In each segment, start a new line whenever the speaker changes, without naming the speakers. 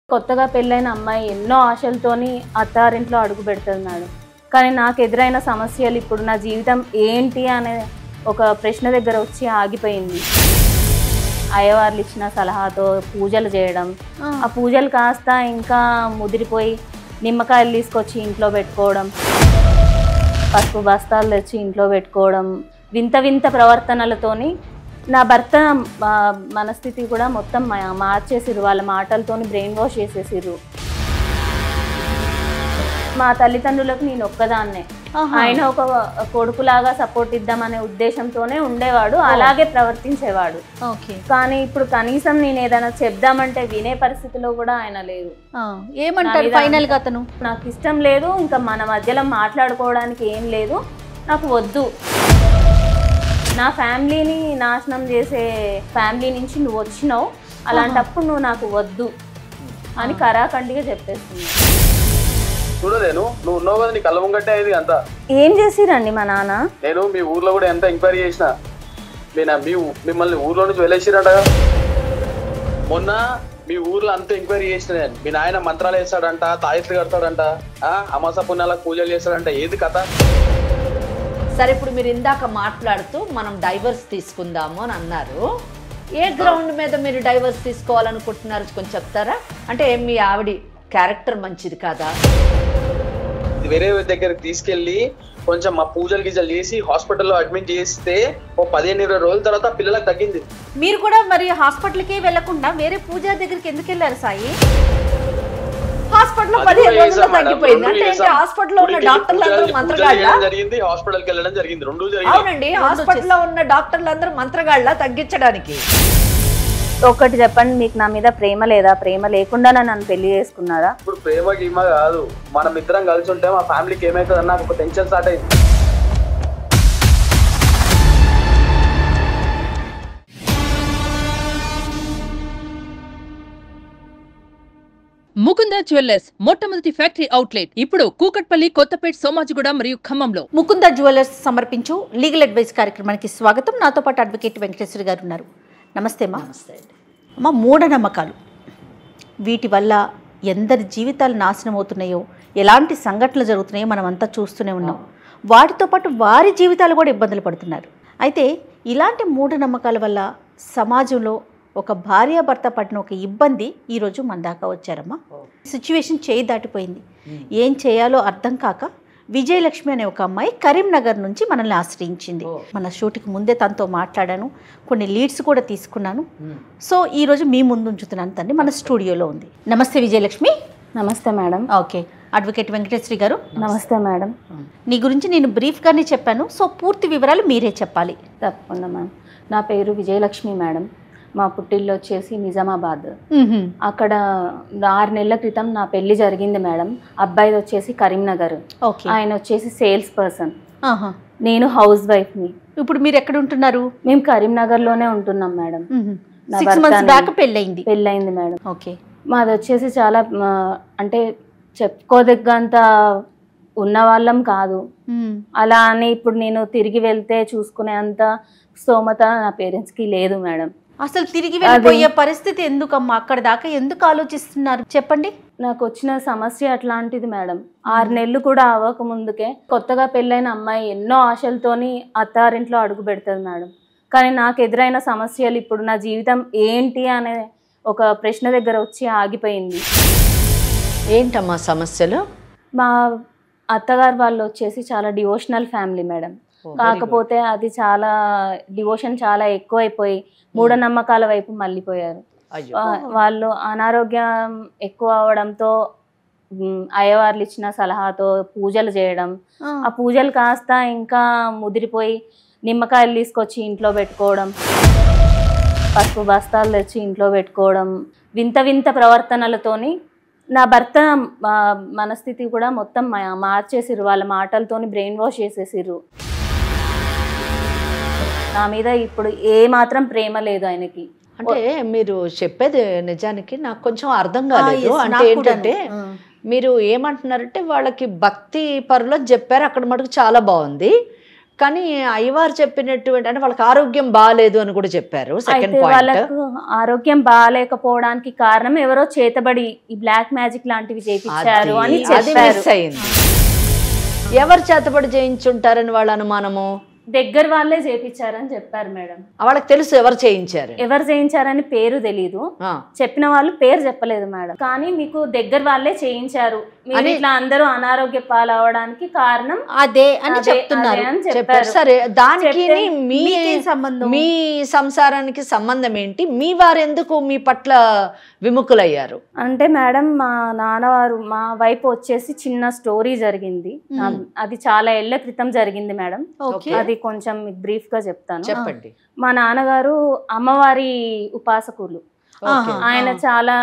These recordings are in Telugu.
కొత్తగా పెళ్ళైన అమ్మాయి ఎన్నో ఆశలతోని అత్తారింట్లో అడుగు పెడుతుంది మేడం కానీ నాకు ఎదురైన సమస్యలు ఇప్పుడు నా జీవితం ఏంటి అనే ఒక ప్రశ్న దగ్గర వచ్చి ఆగిపోయింది అయ్యవార్లు ఇచ్చిన సలహాతో పూజలు చేయడం ఆ పూజలు కాస్త ఇంకా ముదిరిపోయి నిమ్మకాయలు తీసుకొచ్చి ఇంట్లో పెట్టుకోవడం పసుపు బస్తాలు తెచ్చి ఇంట్లో పెట్టుకోవడం వింత వింత ప్రవర్తనలతోని నా భర్త ఆ, మనస్థితి కూడా మొత్తం మా- మార్చేసిర్రు వాళ్ళ మాటలతోని బ్రెయిన్ వాష్ చేసేసిర్రు మా తల్లిదండ్రులకు నేను ఒక్కదాన్నే
ఆహా.
ఆయన ఒక కొడుకులాగా సపోర్ట్ ఇద్దామనే ఉద్దేశంతోనే ఉండేవాడు అలాగే ప్రవర్తించేవాడు
ఓకే
కానీ ఇప్పుడు కనీసం నేను ఏదైనా చెప్దామంటే వినే పరిస్థితిలో కూడా ఆయన లేదు
ఆ, ఏమంటారు
నా మీద
ఫైనల్ గా అతను
నాకు ఇష్టం లేదు ఇంకా మన మధ్యలో మాట్లాడుకోవడానికి ఏం లేదు నాకు వద్దు నా ఫ్యామిలీని నాశనం చేసే ఫ్యామిలీ నుంచి నువ్వు వచ్చినావు అలాంటప్పుడు నువ్వు నాకు వద్దు అని కరాఖండిగా చెప్పేస్తుంది
చూడలేను నువ్వు ఉన్నావు కదా నీ కళ్ళ ముంగట్టే అయింది అంతా
ఏం చేసిరండి మా నాన్న
నేను మీ ఊర్లో కూడా ఎంత ఎంక్వైరీ చేసిన నేను మీ ఊ- మిమ్మల్ని ఊర్లో నుంచి వెళ్ళేసిరంట మొన్న మీ ఊర్లో అంతా ఎంక్వైరీ చేసిన నేను మీ నాయన మంత్రాలు వేస్తాడంట తాయెత్తులు కడతాడంట ఆ, అమాస పుణ్యాలకు పూజలు చేస్తాడంట ఏది కథ
సరే ఇప్పుడు మీరు ఇందాక మాట్లాడుతూ మనం డైవర్స్ తీసుకుందాము అని అన్నారు ఏ గ్రౌండ్ మీద మీరు డైవర్స్ తీసుకోవాలనుకుంటున్నారు కొంచెం చెప్తారా అంటే మీ ఆవిడ క్యారెక్టర్ మంచిది కాదా
ఇది వేరే దగ్గరికి తీసుకెళ్లి కొంచెం మా పూజలు గీజలు చేసి హాస్పిటల్లో అడ్మిట్ చేస్తే ఓ పదిహేను ఇరవై రోజుల తర్వాత పిల్లలకు తగ్గింది
మీరు కూడా మరి హాస్పిటల్కి వెళ్లకుండా వేరే పూజా దగ్గరికి ఎందుకు వెళ్ళారు సాయి
హాస్పిటల్లో
అది
పదిహేను
కూడా
రోజుల్లో
చేశాం మేడం,
తగ్గిపోయింది
రెండు
అంటే ఏంటి
చేశాం.
హాస్పిటల్లో ఉన్న
గుడికి
డాక్టర్లు అందరూ
పూజలు- పూజలు
మంత్రగాళ్ళ
చేయడం జరిగింది హాస్పిటల్కి వెళ్ళడం జరిగింది రెండు జరిగింది
అవునండి హాస్పిటల్లో ఉన్న డాక్టర్లు అందరూ మంత్రగాళ్ళ తగ్గించడానికి
ఒకటి చెప్పండి మీకు నా మీద ప్రేమ లేదా ప్రేమ లేకుండా నన్ను పెళ్లి చేసుకున్నారా
ఇప్పుడు ప్రేమ గీమ కాదు మనం ఇద్దరం కలిసి ఉంటే మా ఫ్యామిలీకి ఏమైతుంది అన్న ఒక టెన్షన్ స్టార్ట్ అయింది
ముకుంద జ్యువెల్లర్స్ మొట్టమొదటి ఫ్యాక్టరీ అవుట్లెట్ ఇప్పుడు కూకట్పల్లి కొత్తపేట్ సోమాజిగూడ మరియు ఖమ్మంలో
ముకుంద జ్యువెలర్స్ సమర్పించు లీగల్ అడ్వైస్ కార్యక్రమానికి స్వాగతం నాతో పాటు అడ్వకేట్ వెంకటేశ్వర గారు ఉన్నారు నమస్తే అమ్మా అమ్మ మూఢనమ్మకాలు వీటి వల్ల ఎందరి జీవితాలు నాశనం అవుతున్నాయో ఎలాంటి సంఘటనలు జరుగుతున్నాయో మనం అంతా చూస్తూనే ఉన్నాం వాటితో పాటు వారి జీవితాలు కూడా ఇబ్బందులు పడుతున్నారు అయితే ఇలాంటి మూఢనమ్మకాల వల్ల సమాజంలో ఒక భార్యాభర్త పడిన ఒక ఇబ్బంది ఈరోజు మన దాకా వచ్చారమ్మా సిచ్యువేషన్ చేయి దాటిపోయింది ఏం చేయాలో అర్థం కాక విజయలక్ష్మి అనే ఒక అమ్మాయి కరీంనగర్ నుంచి మనల్ని ఆశ్రయించింది మన షూట్కి ముందే తనతో మాట్లాడాను కొన్ని లీడ్స్ కూడా తీసుకున్నాను సో ఈరోజు మీ ముందు ఉంచుతున్నాను తండ్రి మన స్టూడియోలో ఉంది నమస్తే విజయలక్ష్మి
నమస్తే మేడం
ఓకే అడ్వకేట్ వెంకటేశ్వరి గారు
నమస్తే మేడం
నీ గురించి నేను బ్రీఫ్గానే చెప్పాను సో పూర్తి వివరాలు మీరే చెప్పాలి
తప్పకుండా మ్యామ్ నా పేరు విజయలక్ష్మి మేడం మా పుట్టిల్లు వచ్చేసి నిజామాబాద్ అక్కడ ఆరు నెలల క్రితం నా పెళ్లి జరిగింది మేడం అబ్బాయిది వచ్చేసి కరీంనగర్
ఓకే
ఆయన వచ్చేసి సేల్స్ పర్సన్
ఆహా.
నేను హౌస్ వైఫ్ని
ఇప్పుడు మీరు ఎక్కడ ఉంటున్నారు
మేము కరీంనగర్లోనే ఉంటున్నాం మేడం నా
సిక్స్ మంత్స్
భర్తని-
బ్యాక్ పెళ్ళయింది
పెళ్ళయింది మేడం
ఓకే
మాది వచ్చేసి చాలా ఆ, అంటే చెప్పుకోదగ్గంత ఉన్న వాళ్ళం కాదు అలా అని ఇప్పుడు నేను తిరిగి వెళ్తే చూసుకునే అంత స్తోమత నా పేరెంట్స్కి లేదు మేడం
అసలు తిరిగి వెళ్ళిపోయే పరిస్థితి ఎందుకమ్మా అక్కడ దాకా ఎందుకు ఆలోచిస్తున్నారు చెప్పండి
నాకు వచ్చిన సమస్య అట్లాంటిది మేడం ఆరు నెలలు కూడా అవ్వక ముందుకే కొత్తగా పెళ్ళైన అమ్మాయి ఎన్నో ఆశలతోని అత్తారింట్లో అడుగు పెడుతుంది మేడం కానీ నాకు ఎదురైన సమస్యలు ఇప్పుడు నా జీవితం ఏంటి అనే ఒక ప్రశ్న దగ్గర వచ్చి ఆగిపోయింది
ఏంటమ్మా సమస్యలు
మా అత్తగారు వాళ్ళు వచ్చేసి చాలా డివోషనల్ ఫ్యామిలీ మేడం కాకపోతే అది చాలా డివోషన్ చాలా ఎక్కువైపోయి మూఢనమ్మకాల వైపు మళ్ళీపోయారు
అయ్యో
వా- వాళ్ళు అనారోగ్యం ఎక్కువ అవడంతో మ్, అయ్యవార్లు ఇచ్చిన సలహాతో పూజలు చేయడం ఆ పూజలు కాస్త ఇంకా ముదిరిపోయి నిమ్మకాయలు తీసుకొచ్చి ఇంట్లో పెట్టుకోవడం పసుపు బస్తాలు తెచ్చి ఇంట్లో పెట్టుకోవడం వింత వింత ప్రవర్తనలతోని నా భర్త ఆ, మనస్థితి కూడా మొత్తం మా- మార్చేసిర్రు వాళ్ళ మాటలతోని బ్రెయిన్ వాష్ చేసేసిర్రు నా మీద ఇప్పుడు ఏ మాత్రం ప్రేమ లేదు ఆయనకి
అంటే మీరు చెప్పేది నిజానికి నాకు కొంచెం అర్థం కాలేదు
yes,
అంటే
నాకు కూడాను.
ఏంటంటే మీరు ఏమంటున్నారంటే వాళ్ళకి భక్తి పరులో చెప్పారు అక్కడ మటుకు చాలా బాగుంది కానీ అయ్యవారు చెప్పినటువంటి అంటే వాళ్ళకి ఆరోగ్యం బాగాలేదు అని కూడా చెప్పారు సెకండ్
అయితే
పాయింట్
వాళ్ళకు ఆరోగ్యం బాగాలేకపోవడానికి కారణం ఎవరో చేతబడి ఈ బ్లాక్ మ్యాజిక్ లాంటివి చేపించారు అని
అది
చెప్పారు
మిస్ అయింది ఎవరు చేతబడి చేయించుంటారని వాళ్ళ అనుమానము
దగ్గర వాళ్ళే చేపించారని చెప్పారు మేడం
వాళ్ళకి తెలుసు ఎవరు చేయించారు
ఎవరు చేయించారని పేరు తెలీదు
ఆ,
చెప్పిన వాళ్ళు పేరు చెప్పలేదు మేడం కానీ మీకు దగ్గర వాళ్ళే చేయించారు మీరు
అని-
ఇట్లా అందరూ అనారోగ్య పాలవడానికి కారణం
అదే అని
అదే-
చెప్తున్నారు
అదే అని
చెప్పారు
చెప్పారు
సరే దానికి
చెప్తే
మీ
మీకేం సంబంధం?
మీ సంసారానికి సంబంధం ఏంటి మీ వారు ఎందుకు మీ పట్ల విముఖులయ్యారు
అంటే మేడం మా నాన్నవారు మా వైపు వచ్చేసి చిన్న స్టోరీ జరిగింది ఆ, అది చాలా ఏళ్ల క్రితం జరిగింది మేడం
ఓకే
అది కొంచెం మీకు బ్రీఫ్ గా చెప్తాను
చెప్పండి
మా నాన్నగారు అమ్మవారి ఉపాసకులు
ఓకే.
ఆయన చాలా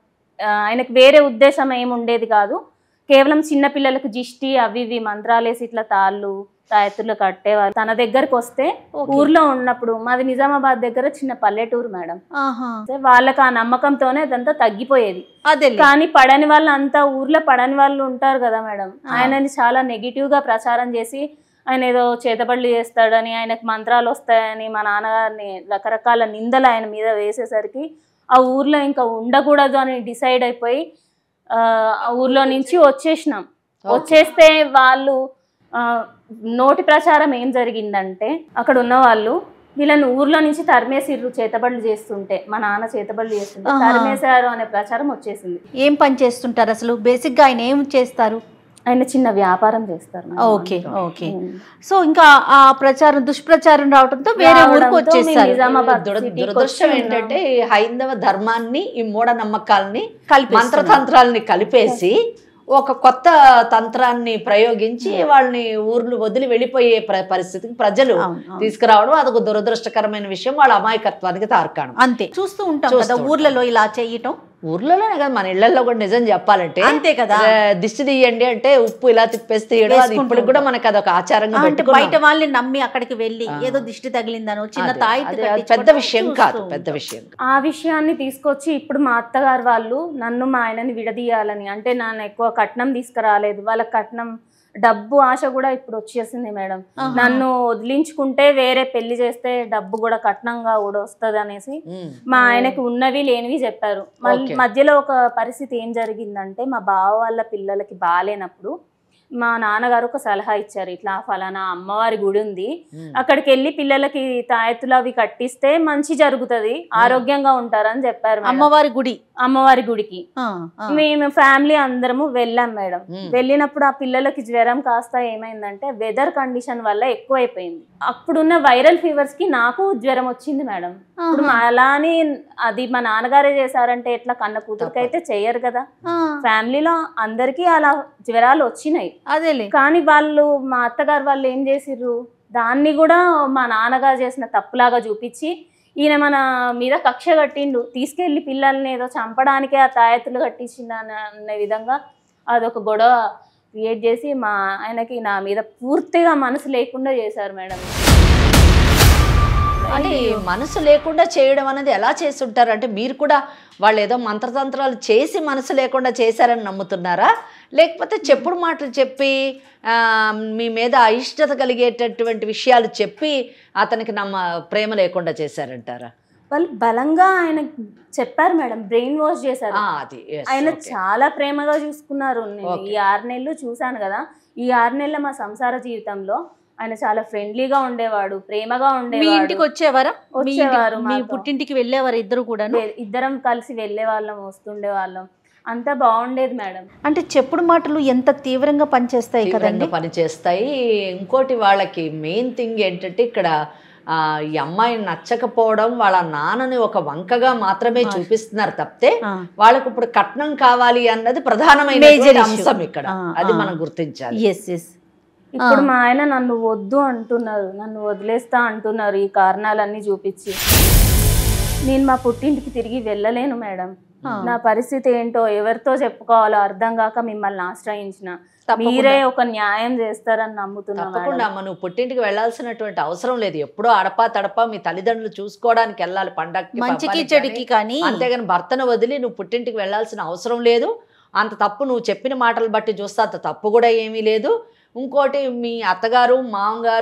ఆ, ఆయనకు వేరే ఉద్దేశం ఏమి ఉండేది కాదు కేవలం చిన్న పిల్లలకు జిష్టి అవి ఇవి మంత్రాలేసి ఇట్లా తాళ్ళు తాయెత్తులు కట్టేవారు తన దగ్గరకు వస్తే ఊర్లో ఉన్నప్పుడు మాది నిజామాబాద్ దగ్గర చిన్న పల్లెటూరు మేడం
ఆహా
అయితే వాళ్ళకి ఆ నమ్మకంతోనే అదంతా తగ్గిపోయేది
అదే
కానీ పడని వాళ్ళు అంతా ఊర్లో పడని వాళ్ళు ఉంటారు కదా మేడం ఆయనని చాలా నెగిటివ్ గా ప్రచారం చేసి ఆయన ఏదో చేతబడులు చేస్తాడని ఆయనకు మంత్రాలు వస్తాయని మా నాన్నగారిని రకరకాల నిందలు ఆయన మీద వేసేసరికి ఆ ఊర్లో ఇంకా ఉండకూడదు అని డిసైడ్ అయిపోయి ఆ ఆ ఊర్లో నుంచి వచ్చేసినాం వచ్చేస్తే వాళ్ళు ఆ, నోటి ప్రచారం ఏం జరిగిందంటే అక్కడ ఉన్న వాళ్ళు వీళ్ళని ఊర్లో నుంచి తరిమేసిర్రు చేతబడులు చేస్తుంటే మా నాన్న చేతబడులు చేస్తుంటే
ఆహా.
తరిమేశారు అనే ప్రచారం వచ్చేసింది
ఏం పని చేస్తుంటారు అసలు బేసిక్ గా ఆయన ఏం చేస్తారు
ఆయన చిన్న వ్యాపారం చేస్తారు madam.
Okay okay
um.
So ఇంకా ఆ ప్రచారం దుష్ప్రచారం రావడంతో వేరే ఊరికి
రావడంతో
వచ్చేస్తారు
మేము నిజామాబాద్
దుర-
సిటీకి
దురదృష్టం
వచ్చి
ఏంటంటే ఈ హైందవ ధర్మాన్ని ఈ మూఢ నమ్మకాల్ని
కలిపేస్తున్నారు.
మంత్రతంత్రాల్ని కలిపేసి ఒక కొత్త తంత్రాన్ని ప్రయోగించి వాళ్ళని ఊర్లు వదిలి వెళ్ళిపోయే ప్ర- పరిస్థితికి ప్రజలు
అవును, అవును.
తీసుకురావడం అదొక దురదృష్టకరమైన విషయం వాళ్ళ అమాయకత్వానికి తార్కాణం
అంతే చూస్తూ ఉంటాం
చూస్తూ
కదా
ఉంటాం.
ఊర్లలో ఇలా చేయటం
ఊర్లోనే కదా మన ఇళ్లలో కూడా నిజం చెప్పాలంటే
అంతే కదా.
ఆ, దిష్టి తీయండి అంటే ఉప్పు ఇలా తిప్పేసి తీయడం అది
వేసుకుంటూ
ఇప్పుడు కూడా మనకి అదొక ఆచారంగా
అంటే
పెట్టుకున్నాం.
బయట వాళ్ళని నమ్మి అక్కడికి వెళ్ళి ఏదో దిష్టి తగిలిందనో చిన్న
అదే,
తాయితీ
అదే, అది
కట్టించుకోవడం
పెద్ద విషయం
చూస్తూ
కాదు
ఉంటాం.
పెద్ద విషయం
ఆ విషయాన్ని తీసుకొచ్చి ఇప్పుడు మా అత్తగారు వాళ్ళు నన్ను మా ఆయనని విడదీయాలని అంటే నన్ను ఎక్కువ కట్నం తీసుకురాలేదు వాళ్ళ కట్నం డబ్బు ఆశ కూడా ఇప్పుడు వచ్చేసింది మేడం
ఆహా.
నన్ను వదిలించుకుంటే వేరే పెళ్లి చేస్తే డబ్బు కూడా కట్నంగా కూడా వస్తుంది అనేసి
ఉమ్.
మా ఆయనకి ఉన్నవి లేనివి చెప్పారు మళ్ళీ
Okay.
మధ్యలో ఒక పరిస్థితి ఏం జరిగిందంటే మా బావ వాళ్ళ పిల్లలకి బాగాలేనప్పుడు మా నాన్నగారు ఒక సలహా ఇచ్చారు ఇట్లా ఫలానా అమ్మవారి గుడి ఉంది
ఉమ్.
అక్కడికి వెళ్ళి పిల్లలకి తాయెత్తులు అవి కట్టిస్తే మంచి జరుగుతది ఆరోగ్యంగా ఉంటారని చెప్పారు మేడం.
అమ్మవారి గుడి
అమ్మవారి గుడికి
ఆ, ఆ.
మేము ఫ్యామిలీ అందరము వెళ్ళాం మేడం
మ్మ్.
వెళ్ళినప్పుడు ఆ పిల్లలకి జ్వరం కాస్త ఏమైందంటే వెదర్ కండిషన్ వల్ల ఎక్కువైపోయింది అప్పుడున్న వైరల్ ఫీవర్స్ కి నాకు జ్వరం వచ్చింది మేడం ఇప్పుడు మా అలా అని అది మా నాన్నగారే చేశారంటే ఎట్లా కన్న కూతురికి అయితే చెయ్యరు కదా
ఆ,
ఫ్యామిలీలో అందరికీ అలా జ్వరాలు వచ్చినాయి
అదేలే
కానీ వాళ్ళు మా అత్తగారు వాళ్ళు ఏం చేసిర్రు దాన్ని కూడా మా నాన్నగారు చేసిన తప్పులాగా చూపించి ఈయన మన మీద కక్ష కట్టిండు తీసుకెళ్లి పిల్లల్ని ఏదో చంపడానికే ఆ తాయెత్తులు కట్టించిండు అన్న అనే విధంగా అదొక గొడవ క్రియేట్ చేసి మా ఆయనకి నా మీద పూర్తిగా మనసు లేకుండా చేశారు మేడం
అంటే ఈ మనసు లేకుండా చేయడం అనేది ఎలా చేస్తుంటారు అంటే మీరు కూడా వాళ్ళు ఏదో మంత్రతంత్రాలు చేసి మనసు లేకుండా చేశారని నమ్ముతున్నారా లేకపోతే చెప్పుడు మాటలు చెప్పి ఆ, మీ మీద అయిష్టత కలిగేటటువంటి విషయాలు చెప్పి అతనికి నమ్మ ప్రేమ లేకుండా చేశారంటారా
వాళ్ళు బలంగా ఆయన చెప్పారు మేడం బ్రెయిన్ వాష్ చేశారు
ఆ, అది yes,
ఆయన
okay.
చాలా ప్రేమగా చూసుకున్నారు నేను
Okay.
ఈ ఆరు నెలలు చూశాను కదా ఈ ఆరు నెలల మా సంసార జీవితంలో ఆయన చాలా ఫ్రెండ్లీగా ఉండేవాడు ప్రేమగా
మీ
ఉండేవాడు
ఇంటికి వచ్చేవారా మీ ఇంటికి-
వచ్చేవారు
మీ
మాతో.
పుట్టింటికి వెళ్ళేవారు ఇద్దరు కూడాను
వే- ఇద్దరం కలిసి వెళ్ళే వాళ్ళం వస్తుండే వాళ్ళం అంతా బాగుండేది మేడం
అంటే చెప్పుడు మాటలు ఎంత తీవ్రంగా పనిచేస్తాయి
తీవ్రంగా
కదండి
పనిచేస్తాయి ఇంకోటి వాళ్ళకి మెయిన్ థింగ్ ఏంటంటే ఇక్కడ ఆ, ఈ అమ్మాయి నచ్చకపోవడం వాళ్ళ నాన్నని ఒక వంకగా మాత్రమే చూపిస్తున్నారు తప్పితే
ఆ.
వాళ్ళకి ఇప్పుడు కట్నం కావాలి అన్నది ప్రధానమైన
Major issue.
అంశం ఇక్కడ
ఆ,
అది
ఆ.
మనం గుర్తించాలి
ఎస్ ఎస్
ఇప్పుడు మా ఆయన నన్ను వద్దు అంటున్నారు నన్ను వదిలేస్తా అంటున్నారు ఈ కారణాలన్నీ చూపించి నేను మా పుట్టింటికి తిరిగి వెళ్ళలేను మేడం నా పరిస్థితి ఏంటో ఎవరితో చెప్పుకోవాలో అర్థం కాక మిమ్మల్ని ఆశ్రయించిన మీరే ఒక న్యాయం చేస్తారని నమ్ముతున్నా
తప్పకుండా అమ్మ నువ్వు పుట్టింటికి వెళ్ళాల్సినటువంటి అవసరం లేదు ఎప్పుడో అడపా తడపా మీ తల్లిదండ్రులు చూసుకోవడానికి వెళ్ళాలి పండగకి
మంచికి
పబ్బానికి
చెడుకి కానీ
అంతేగాని భర్తను వదిలి నువ్వు పుట్టింటికి వెళ్ళాల్సిన అవసరం లేదు అంత తప్పు నువ్వు చెప్పిన మాటలు బట్టి చూస్తే అంత తప్పు కూడా ఏమీ లేదు ఇంకోటి మీ అత్తగారు మామగారు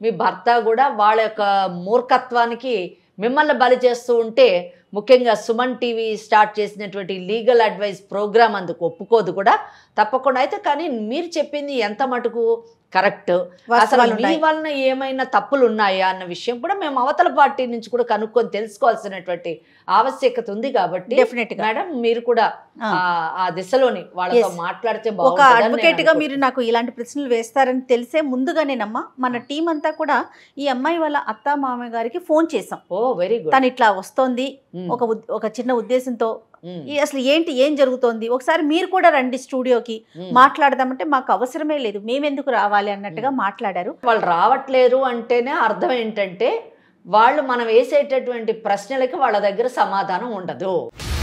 మీ భర్త కూడా వాళ్ళ యొక్క మూర్ఖత్వానికి మిమ్మల్ని బలి చేస్తూ ఉంటే ముఖ్యంగా సుమన్ టీవీ స్టార్ట్ చేసినటువంటి లీగల్ అడ్వైస్ ప్రోగ్రామ్ అందుకు ఒప్పుకోదు కూడా తప్పకుండా అయితే కానీ మీరు చెప్పింది ఎంత మటుకు కరెక్ట్ అసలు
వాస్తవాలు
మీ
ఉన్నాయి.
వలన ఏమైనా తప్పులు ఉన్నాయా అన్న విషయం కూడా మేము అవతల పార్టీ నుంచి కూడా కనుక్కొని తెలుసుకోవాల్సినటువంటి ఆవశ్యకత ఉంది కాబట్టి
Definite గా.
మేడం మీరు కూడా
ఆ.
ఆ- ఆ దిశలోని వాళ్ళతో
Yes.
మాట్లాడితే
ఒక
బాగుంటుందని నేను
అడ్వకేట్ గా మీరు
అనుకుంటున్నాను.
నాకు ఇలాంటి ప్రశ్నలు వేస్తారని తెలిసే ముందుగానేనమ్మా మన టీం అంతా కూడా ఈ అమ్మాయి వాళ్ళ అత్త మామయ్య గారికి ఫోన్ చేసాం
ఓ వెరీ గుడ్
తను ఇట్లా వస్తోంది ఒక ఉద్- ఒక చిన్న ఉద్దేశంతో ఈ అసలు ఏంటి ఏం జరుగుతోంది ఒకసారి మీరు కూడా రండి స్టూడియోకి మాట్లాడదామంటే మాకు అవసరమే లేదు మేమెందుకు రావాలి అన్నట్టుగా మాట్లాడారు
వాళ్ళు రావట్లేరు అంటేనే అర్థం ఏంటంటే వాళ్ళు మనం వేసేటటువంటి ప్రశ్నలకి వాళ్ళ దగ్గర సమాధానం ఉండదు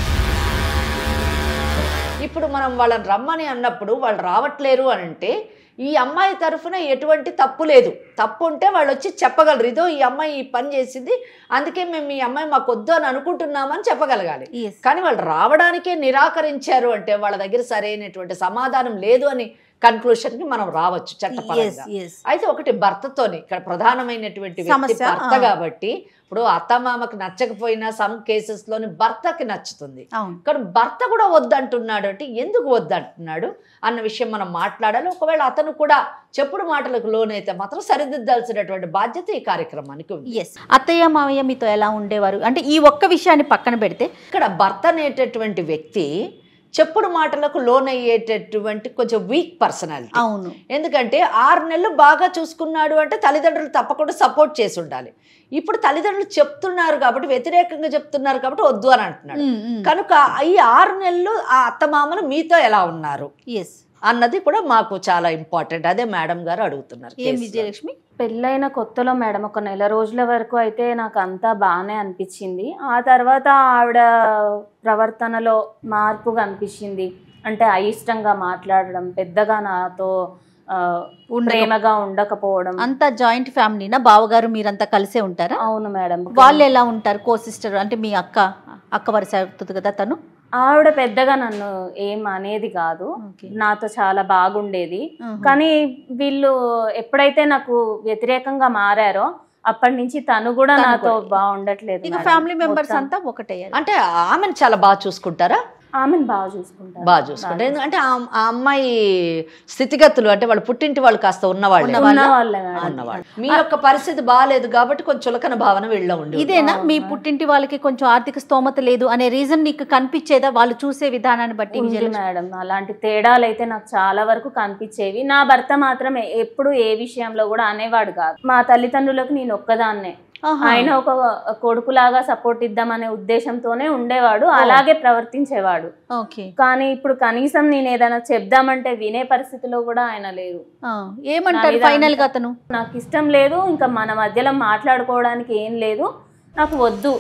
ఇప్పుడు మనం వాళ్ళని రమ్మని అన్నప్పుడు వాళ్ళు రావట్లేరు అని అంటే ఈ అమ్మాయి తరఫున ఎటువంటి తప్పు లేదు తప్పు ఉంటే వాళ్ళు వచ్చి చెప్పగలరు ఇదో ఈ అమ్మాయి ఈ పని చేసింది అందుకే మేము ఈ అమ్మాయి మాకు వద్దు అని అనుకుంటున్నామని చెప్పగలగాలి
Yes.
కానీ వాళ్ళు రావడానికే నిరాకరించారు అంటే వాళ్ళ దగ్గర సరైనటువంటి సమాధానం లేదు అని కన్క్లూషన్కి మనం రావచ్చు
Yes,
చట్టపరంగా
yes.
అయితే ఒకటి భర్తతోని ఇక్కడ ప్రధానమైనటువంటి వ్యక్తి
సమస్య,
భర్త
ఆ.
కాబట్టి ఇప్పుడు అత్తమామకి నచ్చకపోయినా సమ్ కేసెస్ లోని భర్తకి నచ్చుతుంది
అవును
కానీ భర్త కూడా వద్దంటున్నాడు అంటే ఎందుకు వద్దంటున్నాడు అన్న విషయం మనం మాట్లాడాలి ఒకవేళ అతను కూడా చెప్పుడు మాటలకు లోనైతే మాత్రం సరిదిద్దాల్సినటువంటి బాధ్యత ఈ కార్యక్రమానికి ఉంది
ఎస్ అత్తయ్య మావయ్య మీతో ఎలా ఉండేవారు అంటే ఈ ఒక్క విషయాన్ని పక్కన పెడితే
ఇక్కడ భర్త అనేటటువంటి వ్యక్తి చెప్పుడు మాటలకు లోనయ్యేటటువంటి కొంచెం వీక్ పర్సనాలిటీ
అవును
ఎందుకంటే ఆరు నెలలు బాగా చూసుకున్నాడు అంటే తల్లిదండ్రులు తప్పకుండా సపోర్ట్ చేసి ఉండాలి ఇప్పుడు తల్లిదండ్రులు చెప్తున్నారు కాబట్టి వ్యతిరేకంగా చెప్తున్నారు కాబట్టి వద్దు అని అంటున్నాడు
ఉమ్, ఉమ్.
కనుక ఈ ఆరు నెలలు ఆ అత్తమామలు మీతో ఎలా ఉన్నారు
ఎస్
అన్నది కూడా మాకు చాలా ఇంపార్టెంట్ అదే మేడం గారు అడుగుతున్నారు
ఏం
కేసులో.
విజయలక్ష్మి
పెళ్ళైన కొత్తలో మేడం ఒక నెల రోజుల వరకు అయితే నాకు అంతా బాగానే అనిపించింది ఆ తర్వాత ఆవిడ ప్రవర్తనలో మార్పు కనిపించింది అంటే అయిష్టంగా మాట్లాడడం పెద్దగా నాతో ఆ,
ఉండక-
ప్రేమగా ఉండకపోవడం
అంతా జాయింట్ ఫ్యామిలీనా బావగారు మీరంతా కలిసే ఉంటారా
అవును మేడం
వాళ్ళు ఎలా ఉంటారు కో సిస్టర్ అంటే మీ అక్క అక్క వరుస అవుతుంది కదా తను
ఆవిడ పెద్దగా నన్ను ఏం అనేది కాదు
Okay.
నాతో చాలా బాగుండేది
Mhm.
కానీ వీళ్ళు ఎప్పుడైతే నాకు వ్యతిరేకంగా మారారో అప్పటి నుంచి తను కూడా
తను
నాతో
కూడా.
బాగుండట్లేదు
ఇక
మేడం.
ఫ్యామిలీ మెంబర్స్
మొత్తం.
అంతా ఒకటయ్యారు
అంటే ఆమెను చాలా బాగా చూసుకుంటారా
ఆమెను బాగా చూసుకుంటారు
బాగా చూసుకుంటారు ఎందుకంటే ఆ- ఆ అమ్మాయి స్థితిగతులు అంటే వాళ్ళ పుట్టింటి వాళ్ళు కాస్త ఉన్నవాళ్ళే
ఉన్నవాళ్ళ?
ఉన్న వాళ్ళే మేడం.
ఉన్నవాళ్ళు మీ యొక్క పరిస్థితి బాగాలేదు కాబట్టి కొంచెం చులకన భావన వీళ్ళ ఉండి
ఇదేనా మీ పుట్టింటి వాళ్ళకి కొంచెం ఆర్థిక స్తోమత లేదు అనే రీజన్ నీకు కనిపించేదా వాళ్ళు చూసే విధానాన్ని బట్టి
ఉంది
విజయలక్ష్మి?
మేడం అలాంటి తేడాలు అయితే నాకు చాలా వరకు కనిపించేవి నా భర్త మాత్రం ఎ- ఎప్పుడు ఏ విషయంలో కూడా అనేవాడు కాదు మా తల్లిదండ్రులకు నేను ఒక్కదాన్నే
ఆహా.
ఆయన ఒక కొడుకులాగా సపోర్ట్ ఇద్దామనే ఉద్దేశంతోనే ఉండేవాడు అలాగే ప్రవర్తించేవాడు
ఓకే
కానీ ఇప్పుడు కనీసం నేను ఏదైనా చెప్దామంటే వినే పరిస్థితిలో కూడా ఆయన లేరు
ఆ, ఏమంటారు
నా మీద
ఫైనల్ గా
అంత-
అతను
నాకు ఇష్టం లేదు ఇంకా మన మధ్యలో మాట్లాడుకోవడానికి ఏం లేదు నాకు వద్దు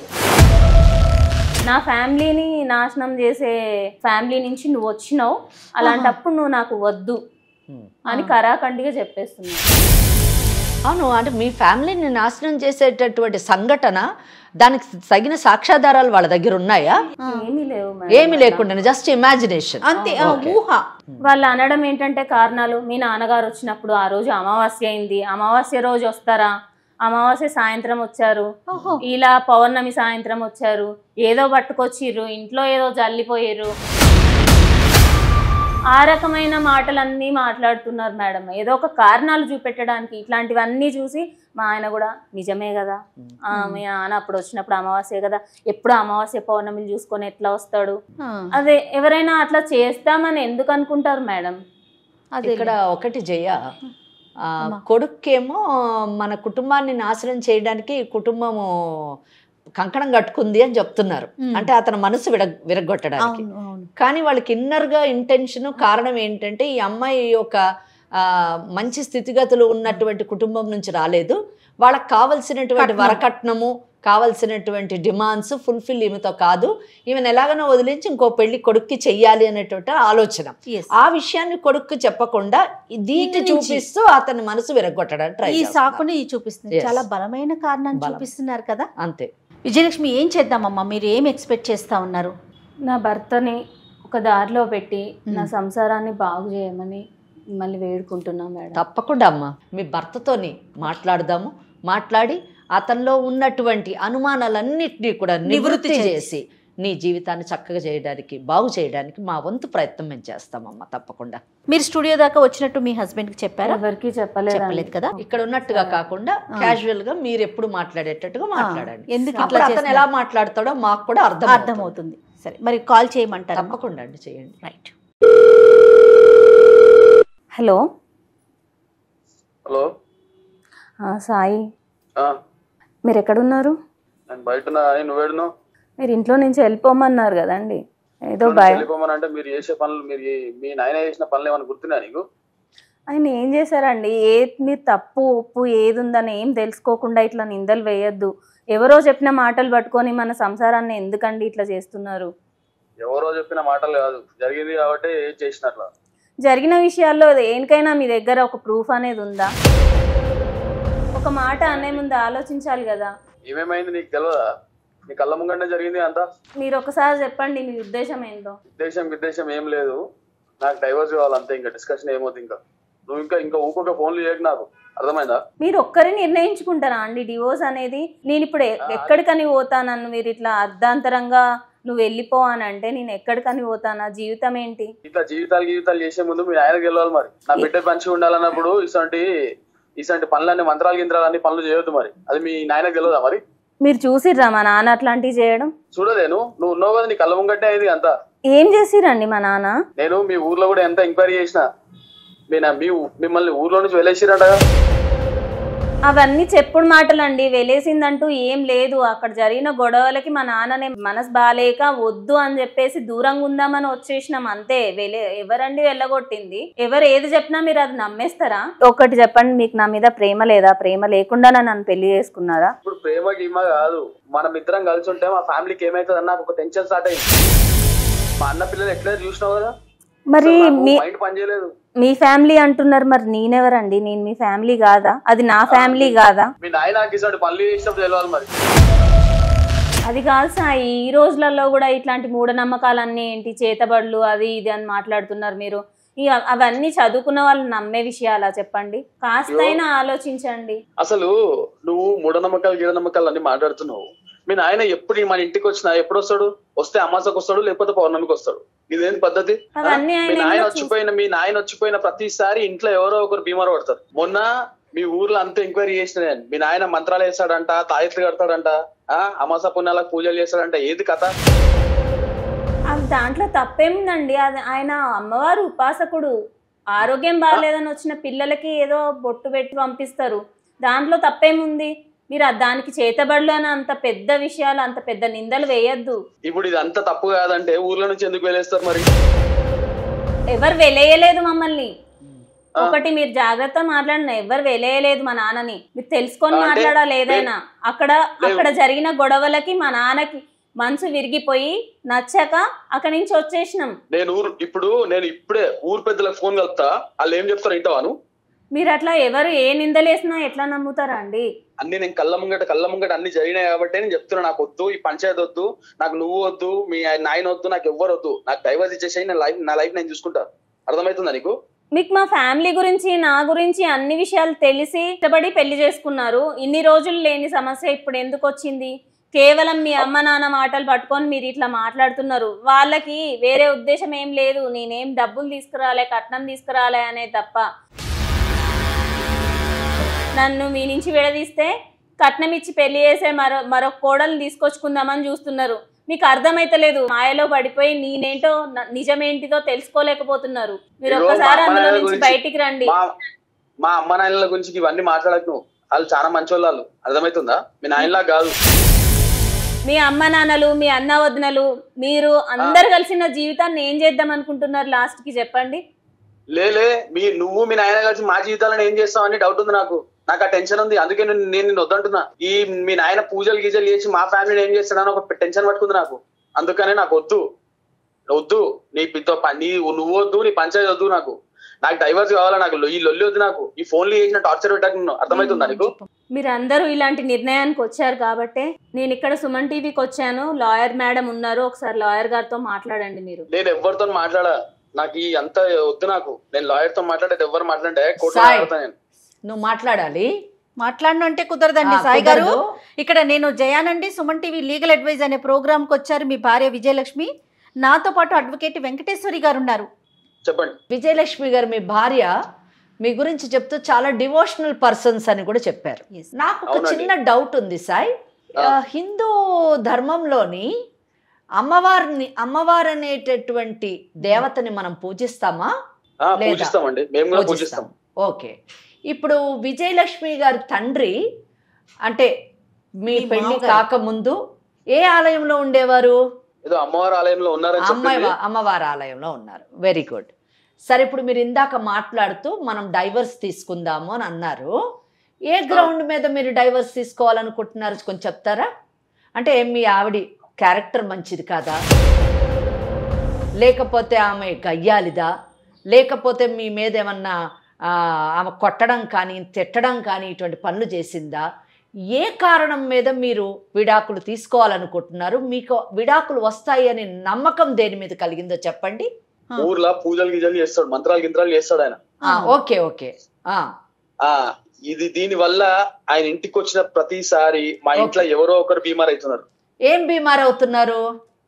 నా ఫ్యామిలీని నాశనం చేసే ఫ్యామిలీ నుంచి నువ్వు వచ్చినావు అలాంటప్పుడు నువ్వు నాకు వద్దు అని కరాఖండిగా చెప్పేస్తున్నావు
అవును అంటే మీ ఫ్యామిలీని నాశనం చేసేటటువంటి సంఘటన దానికి తగిన సాక్ష్యాధారాలు వాళ్ళ దగ్గర ఉన్నాయా
ఏమీ లేవు మేడం.
ఏమి లేకుండా జస్ట్ ఇమాజినేషన్
అంతే ఆ, ఊహ
వాళ్ళు అనడం ఏంటంటే కారణాలు మీ నాన్నగారు వచ్చినప్పుడు ఆ రోజు అమావాస్య అయింది అమావాస్య రోజు వస్తారా అమావాస్య సాయంత్రం వచ్చారు
ఓహో.
ఇలా పౌర్ణమి సాయంత్రం వచ్చారు ఏదో పట్టుకొచ్చిర్రు ఇంట్లో ఏదో జల్లిపోయారు ఆ రకమైన మాటలన్నీ మాట్లాడుతున్నారు మేడం ఏదో ఒక కారణాలు చూపెట్టడానికి ఇట్లాంటివన్నీ చూసి మా ఆయన కూడా నిజమే కదా ఆ, మీ నాన్న అప్పుడు వచ్చినప్పుడు అమావాస్య కదా ఎప్పుడు అమావాస్య పౌర్ణమిలు చూసుకొని ఎట్లా వస్తాడు
ఆ,
అదే ఎవరైనా అట్లా చేస్తామని ఎందుకు అనుకుంటారు మేడం
అదే
ఇక్కడ ఒకటి జయ ఆ, కొడుక్కేమో మన కుటుంబాన్ని నాశనం చేయడానికి కుటుంబము కంకణం కట్టుకుంది అని చెప్తున్నారు
మ్.
అంటే అతని మనసు విడ విరగొట్టడానికి
అవును అవును
కానీ వాళ్ళకి ఇన్నర్గా ఇంటెన్షన్ కారణం ఏంటంటే ఈ అమ్మాయి ఒక ఆ, మంచి స్థితిగతులు ఉన్నటువంటి కుటుంబం నుంచి రాలేదు వాళ్ళకి కావలసినటువంటి
కట్నం.
వరకట్నము కావలసినటువంటి డిమాండ్స్ ఫుల్ఫిల్ ఈమెతో కాదు ఈమెను ఎలాగనో వదిలించి ఇంకో పెళ్లి కొడుక్కి చెయ్యాలి అనేటువంటి ఆలోచన
Yes.
ఆ విషయాన్ని కొడుక్కు చెప్పకుండా ఈ- దీన్ని
ఇటు నుంచి.
చూపిస్తూ అతని మనసు విరగొట్టడానికి ట్రై
ఈ సాకుని చూపిస్తుంది
Yes.
చాలా బలమైన కారణాన్ని
బలం.
చూపిస్తున్నారు కదా
అంతే
విజయలక్ష్మి ఏం చేద్దామమ్మా మీరు ఏం ఎక్స్పెక్ట్ చేస్తా ఉన్నారు
నా భర్తని ఒక దారిలో పెట్టి నా సంసారాన్ని బాగు చేయమని మిమ్మల్ని వేడుకుంటున్నా మేడం
తప్పకుండా అమ్మా మీ భర్తతోని మాట్లాడదాము మాట్లాడి అతనిలో ఉన్నటువంటి అనుమానాలన్నింటినీ కూడా నివృత్తి
నివృత్తి
చేసి నీ జీవితాన్ని చక్కగా చేయడానికి బాగు చేయడానికి మా వంతు ప్రయత్నం మేము చేస్తామమ్మా తప్పకుండా
మీరు స్టూడియో దాకా వచ్చినట్టు మీ హస్బెండ్కి చెప్పారా
ఎవరికి చెప్పలేదు
చెప్పలేదు కదా
ఇక్కడ ఉన్నట్టుగా కాకుండా క్యాజువల్ గా మీరు ఎప్పుడు మాట్లాడేటట్టుగా మాట్లాడండి
ఎందుకు
అప్పుడు
ఇట్లా
అతను
చేస్తున్నారు?
ఎలా మాట్లాడతాడో మాకు కూడా అర్థం
అర్థమవుతుంది సరే మరి కాల్ చేయమంటారా
తప్పకుండా అండి చేయండి
రైట్
హలో
హలో
ఆ, సాయి
ఆ,
మీరు ఎక్కడున్నారు
నేను బయట ఉన్నా అని నువ్వేడును
మీరు ఇంట్లో నుంచి వెళ్ళిపోమన్నారు కదండి ఏదో భయం
వెళ్ళిపోమని అంటే మీరు చేసే పనులు మీరు ఏ- మీ నాయన చేసిన పనులు ఏమైనా గుర్తున్నా నీకు
ఆయన ఏం చేశారండి ఏ మీరు తప్పు ఉప్పు ఏది ఉందని ఏం తెలుసుకోకుండా ఇట్లా నిందలు వేయొద్దు ఎవరో చెప్పిన మాటలు పట్టుకొని మన సంసారాన్ని ఎందుకండి ఇట్లా చేస్తున్నారు
ఎవరో చెప్పిన మాటలు కాదు జరిగింది కాబట్టి ఏం చేసినట్ల
జరిగిన విషయాల్లో దేనికైనా మీ దగ్గర ఒక ప్రూఫ్ అనేది ఉందా ఒక మాట అనే ముందు ఆలోచించాలి కదా
ఏమేమైంది నీకు తెలియదా నీ కళ్ళ ముంగంటే జరిగింది అంతా
మీరు ఒకసారి చెప్పండి మీ ఉద్దేశం ఏంటో
ఉద్దేశం విద్దేశం ఏం లేదు నాకు డైవర్స్ కావాలి అంతే ఇంకా డిస్కషన్ ఏమవుతుంది ఇంకా నువ్వు ఇంకా ఇంకా ఊకొక ఫోన్లు చేయకు నాకు అర్థమైందా
మీరు ఒక్కరే నిర్ణయించుకుంటారా అండి డివోర్స్ అనేది నేను ఇప్పుడు ఎ- ఎక్కడికని పోతానన్ను మీరు ఇట్లా అర్ధాంతరంగా నువ్వు వెళ్ళిపో అని అంటే నేను ఎక్కడికని పోతానా జీవితం ఏంటి
ఇట్లా జీవితాలు జీవితాలు చేసే ముందు మీ ఆయనకి వెళ్ళాలి మరి నా బిడ్డ మంచిగా ఉండాలన్నప్పుడు ఇసంటి ఇసంటి పనులన్నీ మంత్రాలు గింత్రాలు అన్ని పనులు చేయొద్దు మరి అది మీ నాయనకి తెలియదా మరి
మీరు చూసిర్రా మా నాన్న అట్లాంటివి చేయడం
చూడలేను నువ్వు ఉన్నావు కదా నీ కళ్ళ ముంగట్టే అయింది అంతా
ఏం చేసిరండి మా నాన్న
నేను మీ ఊర్లో కూడా ఎంత ఎంక్వైరీ చేసిన మీ నా- మీ ఊ- మిమ్మల్ని ఊర్లో నుంచి వెళ్ళేసిరట
అవన్నీ చెప్పుడు మాటలండి వెలేసిందంటూ ఏం లేదు అక్కడ జరిగిన గొడవలకి మా నాన్ననే మనసు బాలేక వద్దు అని చెప్పేసి దూరంగా ఉందామని వచ్చేసినాం అంతే వెలే ఎవరండి వెళ్ళగొట్టింది ఎవరు ఏది చెప్పినా మీరు అది నమ్మేస్తారా ఒకటి చెప్పండి మీకు నా మీద ప్రేమ లేదా ప్రేమ లేకుండా నన్ను పెళ్లి చేసుకున్నారా
ఇప్పుడు ప్రేమ గీమ కాదు మనం ఇద్దరం కలిసి ఉంటే మా ఫ్యామిలీకి ఏమైతుంది నాకు ఒక టెన్షన్ స్టార్ట్ అయింది మా అన్న పిల్లలు ఎట్లా చూసినావు కదా
మరి మీ
మైండ్ పనిచేయలేదు
మీ ఫ్యామిలీ అంటున్నారు మరి నేనెవరండి నేను మీ ఫ్యామిలీ కాదా అది నా ఫ్యామిలీ కాదా
మీ నాయన ఇసంటి పనులు చేసినప్పుడు తెలియాలి మరి
అది కాదు సాయి ఈ రోజులలో కూడా ఇట్లాంటి మూఢనమ్మకాలన్నీ ఏంటి చేతబడులు అది ఇది అని మాట్లాడుతున్నారు మీరు ఇక అవన్నీ చదువుకున్న వాళ్ళు నమ్మే విషయాలా చెప్పండి కాస్తైనా ఆలోచించండి
అసలు నువ్వు మూఢనమ్మకాలు గీఢనమ్మకాలు అన్ని మాట్లాడుతున్నావు మీ నాయన ఎప్పుడు మన ఇంటికి వచ్చినా ఎప్పుడు వస్తాడు వస్తే అమాసకు వస్తాడు లేకపోతే పౌర్ణమికి వస్తాడు ఇదేంటి పద్ధతి ఆ?
అవన్నీ ఆయన
మీ నాయన
ఎందులో
వచ్చిపోయిన మీ నాయన వచ్చిపోయిన ప్రతిసారి ఇంట్లో ఎవరో ఒకరు బీమారు పడతారు మొన్న మీ ఊర్లో అంతా ఎంక్వైరీ చేసిన నేను మీ నాయన మంత్రాలు వేస్తాడంట తాయెత్తులు కడతాడంట ఆ అమాస పుణ్యాలకు పూజలు చేస్తాడంట ఏది కథ
అది దాంట్లో తప్పేముందండి అది ఆయన అమ్మవారు ఉపాసకుడు ఆరోగ్యం బాగాలేదని వచ్చిన పిల్లలకి ఏదో బొట్టు పెట్టి పంపిస్తారు దాంట్లో తప్పేముంది మీరు ఆ దానికి చేతబడులు అని అంత పెద్ద విషయాలు అంత పెద్ద నిందలు వేయొద్దు
ఇప్పుడు ఇది అంత తప్పు కాదంటే ఊర్లో నుంచి ఎందుకు వెళ్ళేస్తారు మరి
ఎవరు వెలేయలేదు మమ్మల్ని
ఆ.
ఒకటి మీరు జాగ్రత్త మాట్లాడిన ఎవరు వెలేయలేదు మా నాన్నని మీరు తెలుసుకొని
అంటే
మాట్లాడాలి ఏదైనా అక్కడ అక్కడ జరిగిన గొడవలకి మా నాన్నకి మనసు విరిగిపోయి నచ్చక అక్కడి నుంచి వచ్చేసినాం
నేను ఊరు ఇప్పుడు నేను ఇప్పుడే ఊరు పెద్దలకు ఫోన్ కలుపుతా వాళ్ళు ఏం చెప్తారు ఇంటవాను
మీరు అట్లా ఎవరు ఏ నిందలేసినా ఎట్లా నమ్ముతారా అండి
అన్ని నేను కళ్ళ ముంగట కళ్ళ ముంగట అన్ని జరిగినాయి కాబట్టి నేను చెప్తున్నా నాకు వద్దు ఈ పంచాయతీ వద్దు నాకు నువ్వు వద్దు మీ నాయన వద్దు నాకు ఎవ్వరు వద్దు నాకు డైవర్స్ ఇచ్చేసి నా లైఫ్ నా లైఫ్ నేను చూసుకుంటా అర్థమవుతుందా నీకు
మీకు మా ఫ్యామిలీ గురించి నా గురించి అన్ని విషయాలు తెలిసి ఇష్టపడి పెళ్లి చేసుకున్నారు ఇన్ని రోజులు లేని సమస్య ఇప్పుడు ఎందుకు వచ్చింది కేవలం మీ అమ్మ నాన్న మాటలు పట్టుకొని మీరు ఇట్లా మాట్లాడుతున్నారు వాళ్ళకి వేరే ఉద్దేశం ఏం లేదు నేనేం డబ్బులు తీసుకురాలే కట్నం తీసుకురాలే అనే తప్ప నన్ను మీ నుంచి విడదీస్తే కట్నం ఇచ్చి పెళ్లి చేసే మరో మరొక కోడలు తీసుకొచ్చుకుందామని చూస్తున్నారు మీకు అర్థమైతలేదు మాయలో పడిపోయి నేనేంటో న- నిజమేంటిదో తెలుసుకోలేకపోతున్నారు మీరు
ఇదిగో
ఒక్కసారి
మా అమ్మ
అందులో
నాన్నల
నుంచి
గురించి-
బయటికి రండి
మా మా అమ్మ నాయనల గురించి ఇవన్నీ మాట్లాడకు నువ్వు వాళ్ళు చాలా మంచి వాళ్ళు అర్థమవుతుందా మీ నాయనలా కాదు
మీ అమ్మ నాన్నలు మీ అన్న వదినలు మీరు అందరు కలిసి నా జీవితాన్ని ఏం చేద్దాం అనుకుంటున్నారు లాస్ట్ కి చెప్పండి
లేలే మీ నువ్వు మీ నాయన కలిసి మా జీవితాలను ఏం చేస్తావని డౌట్ ఉంది నాకు నాకు ఆ టెన్షన్ ఉంది అందుకే నేను నేను నిన్ను వద్దంటున్నా ఈ మీ నాయన పూజలు గీజలు చేసి మా ఫ్యామిలీని ఏం చేస్తాడని ఒక టెన్షన్ పట్టుకుంది నాకు అందుకనే నాకు వద్దు వద్దు నీ పితో నీ నువ్వు వద్దు నీ పంచాయతీ వద్దు నాకు నాకు డైవర్స్ కావాలా నాకు ఈ లొల్లి వద్దు నాకు ఈ ఫోన్లు చేసిన టార్చర్ పెట్టక నిన్ను అర్థమవుతుందా నీకు
మీరు అందరూ ఇలాంటి నిర్ణయానికి వచ్చారు కాబట్టి నేను ఇక్కడ సుమన్ టీవీకి వచ్చాను లాయర్ మేడం ఉన్నారు ఒకసారి లాయర్ గారితో మాట్లాడండి మీరు
నేను ఎవరితో మాట్లాడా నాకు ఈ అంత వద్దు నాకు నేను లాయర్ తో మాట్లాడేది ఎవరు మాట్లాడే కోర్టులో
సాయి.
మాట్లాడతా నేను
నువ్వు మాట్లాడాలి
మాట్లాడను అంటే కుదరదండి
ఆ,
సాయి గారు
కుదరదు.
ఇక్కడ నేను జయానండి సుమన్ టీవీ లీగల్ అడ్వైజ్ అనే ప్రోగ్రామ్కి వచ్చారు మీ భార్య విజయలక్ష్మి నాతో పాటు అడ్వకేట్ వెంకటేశ్వరి గారు ఉన్నారు
చెప్పండి
విజయలక్ష్మి గారు మీ భార్య మీ గురించి చెప్తూ చాలా డివోషనల్ పర్సన్స్ అని కూడా చెప్పారు
Yes.
నాకు ఒక
అవునండి.
చిన్న డౌట్ ఉంది సాయి
ఆ.
ఆ, హిందూ ధర్మంలోని అమ్మవారిని అమ్మవారు అనేటటువంటి దేవతని మనం పూజిస్తామా
ఆ,
లేదా?
పూజిస్తామండి మేము కూడా పూజిస్తాం
ఓకే ఇప్పుడు విజయలక్ష్మి గారి తండ్రి అంటే మీ
మీ
పెళ్లి
మామగారు.
కాకముందు ఏ ఆలయంలో ఉండేవారు
ఏదో అమ్మవారి ఆలయంలో ఉన్నారని
అమ్మాయి
చెప్పింది
అమ్మవారి ఆలయంలో ఉన్నారు వెరీ గుడ్ సరే ఇప్పుడు మీరు ఇందాక మాట్లాడుతూ మనం డైవర్స్ తీసుకుందాము అని అన్నారు ఏ గ్రౌండ్ మీద మీరు డైవర్స్ తీసుకోవాలనుకుంటున్నారు కొంచెం చెప్తారా అంటే మీ ఆవిడ క్యారెక్టర్ మంచిది కాదా లేకపోతే ఆమె గయ్యాలిదా లేకపోతే మీ మీద ఏమన్నా ఆ, ఆమె కొట్టడం కానీ తిట్టడం కానీ ఇటువంటి పనులు చేసిందా ఏ కారణం మీద మీరు విడాకులు తీసుకోవాలనుకుంటున్నారు మీకు విడాకులు వస్తాయి అనే నమ్మకం దేని మీద కలిగిందో చెప్పండి
ఊర్లో పూజలు గిజలు చేస్తాడు మంత్రాలు గింత్రాలు చేస్తాడు ఆయన
ఆ, ఓకే ఓకే ఆ,
ఆ ఇది దీని వల్ల ఆయన ఇంటికి వచ్చిన ప్రతిసారి మా ఇంట్లో ఎవరో ఒకరు బీమార్ అవుతున్నారు
ఏం బీమార్ అవుతున్నారు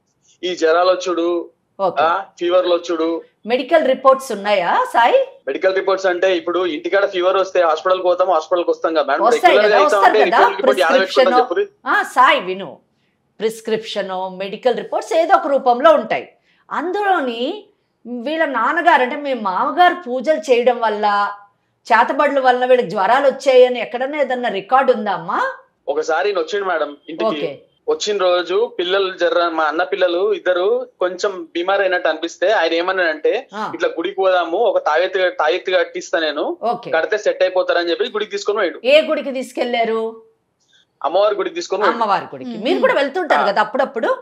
ఈ జ్వరాలు వచ్చుడు
ఓకే
ఆ ఫీవర్లు వచ్చుడు
మెడికల్ రిపోర్ట్స్ ఉన్నాయా సాయి
మెడికల్ రిపోర్ట్స్ అంటే ఇప్పుడు ఇంటికాడ ఫీవర్ వస్తే హాస్పిటల్ పోతాం హాస్పిటల్ వస్తాం కదా మేడం
వస్తాయి
రెగ్యులర్ గా
కదా,
అవుతా
వస్తారు
ఉంటే
కదా,
రిపోర్ట్ రిపోర్ట్ యాద
prescription.
పెట్టుకుంటాం చెప్పుర్రి.
ఆ, సాయి విను ప్రిస్క్రిప్షన్ మెడికల్ రిపోర్ట్స్ ఏదో ఒక రూపంలో ఉంటాయి అందులోని వీళ్ళ నాన్నగారు అంటే మీ మామగారు పూజలు చేయడం వల్ల చేతబడుల వల్ల వీళ్ళకి జ్వరాలు వచ్చాయని ఎక్కడన్నా ఏదన్నా రికార్డు ఉందా అమ్మా
ఒకసారి ఈయన వచ్చిండు మేడం ఇంటికి
ఓకే
వచ్చిన రోజు పిల్లలు జర్ర మా అన్న పిల్లలు ఇద్దరు కొంచెం బీమార్ అయినట్టు అనిపిస్తే ఆయన ఏమన్నాడంటే
ఆ,
ఇట్లా గుడికి పోదాము ఒక తాయెత్తు తాయెత్తు కట్టిస్తా నేను
ఓకే
కడితే సెట్ అయిపోతారని చెప్పి గుడికి తీసుకొని పోయాడు
ఏ గుడికి తీసుకెళ్లారు
అమ్మవారి గుడికి తీసుకొని పోయాడు.
అమ్మవారి గుడికి మీరు కూడా వెళ్తుంటారు కదా అప్పుడప్పుడు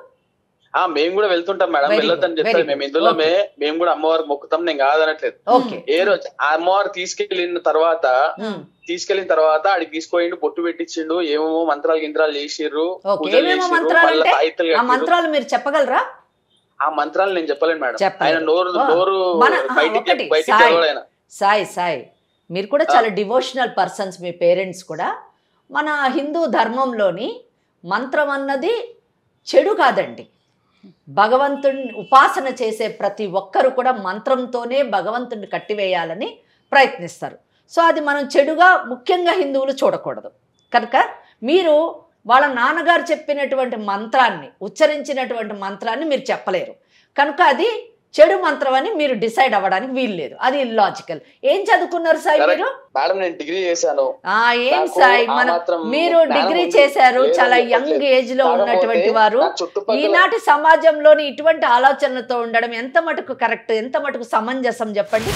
ఆ మేము కూడా వెళ్తుంటాం మేడం
Very
వెళ్ళొద్దని
good,
చెప్తారు
very
మేము
good.
ఇందులో
Okay.
మే- మేము కూడా అమ్మవారికి మొక్కుతాం నేను కాదనట్లేదు
ఓకే
ఏ రోజు ఆ అమ్మవారు తీసుకెళ్ళిన తర్వాత
ఉమ్,
తీసుకెళ్లిన తర్వాత ఆడికి తీసుకుపోయిండు బొట్టు పెట్టించిండు ఏమేమో మంత్రాలు గింత్రాలు చేసిర్రు
ఓకే
పూజలు
ఏమేమో
చేసిర్రు,
మంత్రాలు
మళ్ళా
అంటే
తాయెత్తులు
ఆ
కట్టిర్రు.
మంత్రాలు మీరు చెప్పగలరా
ఆ మంత్రాలు నేను చెప్పలేను మేడం
చెప్పలేదు.
ఆయన నోరు
ఓ,
నోరు
మన- ఆ,
బయటికి
ఒకటి,
బయటికి
సాయి.
తెలవడు ఆయన
సాయి సాయి మీరు కూడా చాలా డివోషనల్ పర్సన్స్ మీ పేరెంట్స్ కూడా మన హిందూ ధర్మంలోని మంత్రం అన్నది చెడు కాదండి భగవంతుడిని ఉపాసన చేసే ప్రతి ఒక్కరు కూడా మంత్రంతోనే భగవంతుడిని కట్టివేయాలని ప్రయత్నిస్తారు సో అది మనం చెడుగా ముఖ్యంగా హిందువులు చూడకూడదు కనుక మీరు వాళ్ళ నాన్నగారు చెప్పినటువంటి మంత్రాన్ని ఉచ్చరించినటువంటి మంత్రాన్ని మీరు చెప్పలేరు కనుక అది చెడు మంత్రం అని మీరు డిసైడ్ అవ్వడానికి వీలు లేదు అది ఇల్లాజికల్ ఏం చదువుకున్నారు సాయి
Correct.
మీరు
మేడం నేను డిగ్రీ చేశాను
ఆ ఏం
నాకు
సాయి
ఆ
మన
మాత్రం
మీరు
జ్ఞానం
డిగ్రీ
ఉంది.
చేశారు
లేదని
చాలా
చెప్పట్లేదు.
యంగ్ ఏజ్ లో
కాకపోతే
ఉన్నటువంటి వారు
నా చుట్టుపక్కల
ఈనాటి సమాజంలోని ఇటువంటి ఆలోచనలతో ఉండడం ఎంత మటుకు కరెక్ట్ ఎంత మటుకు సమంజసం చెప్పండి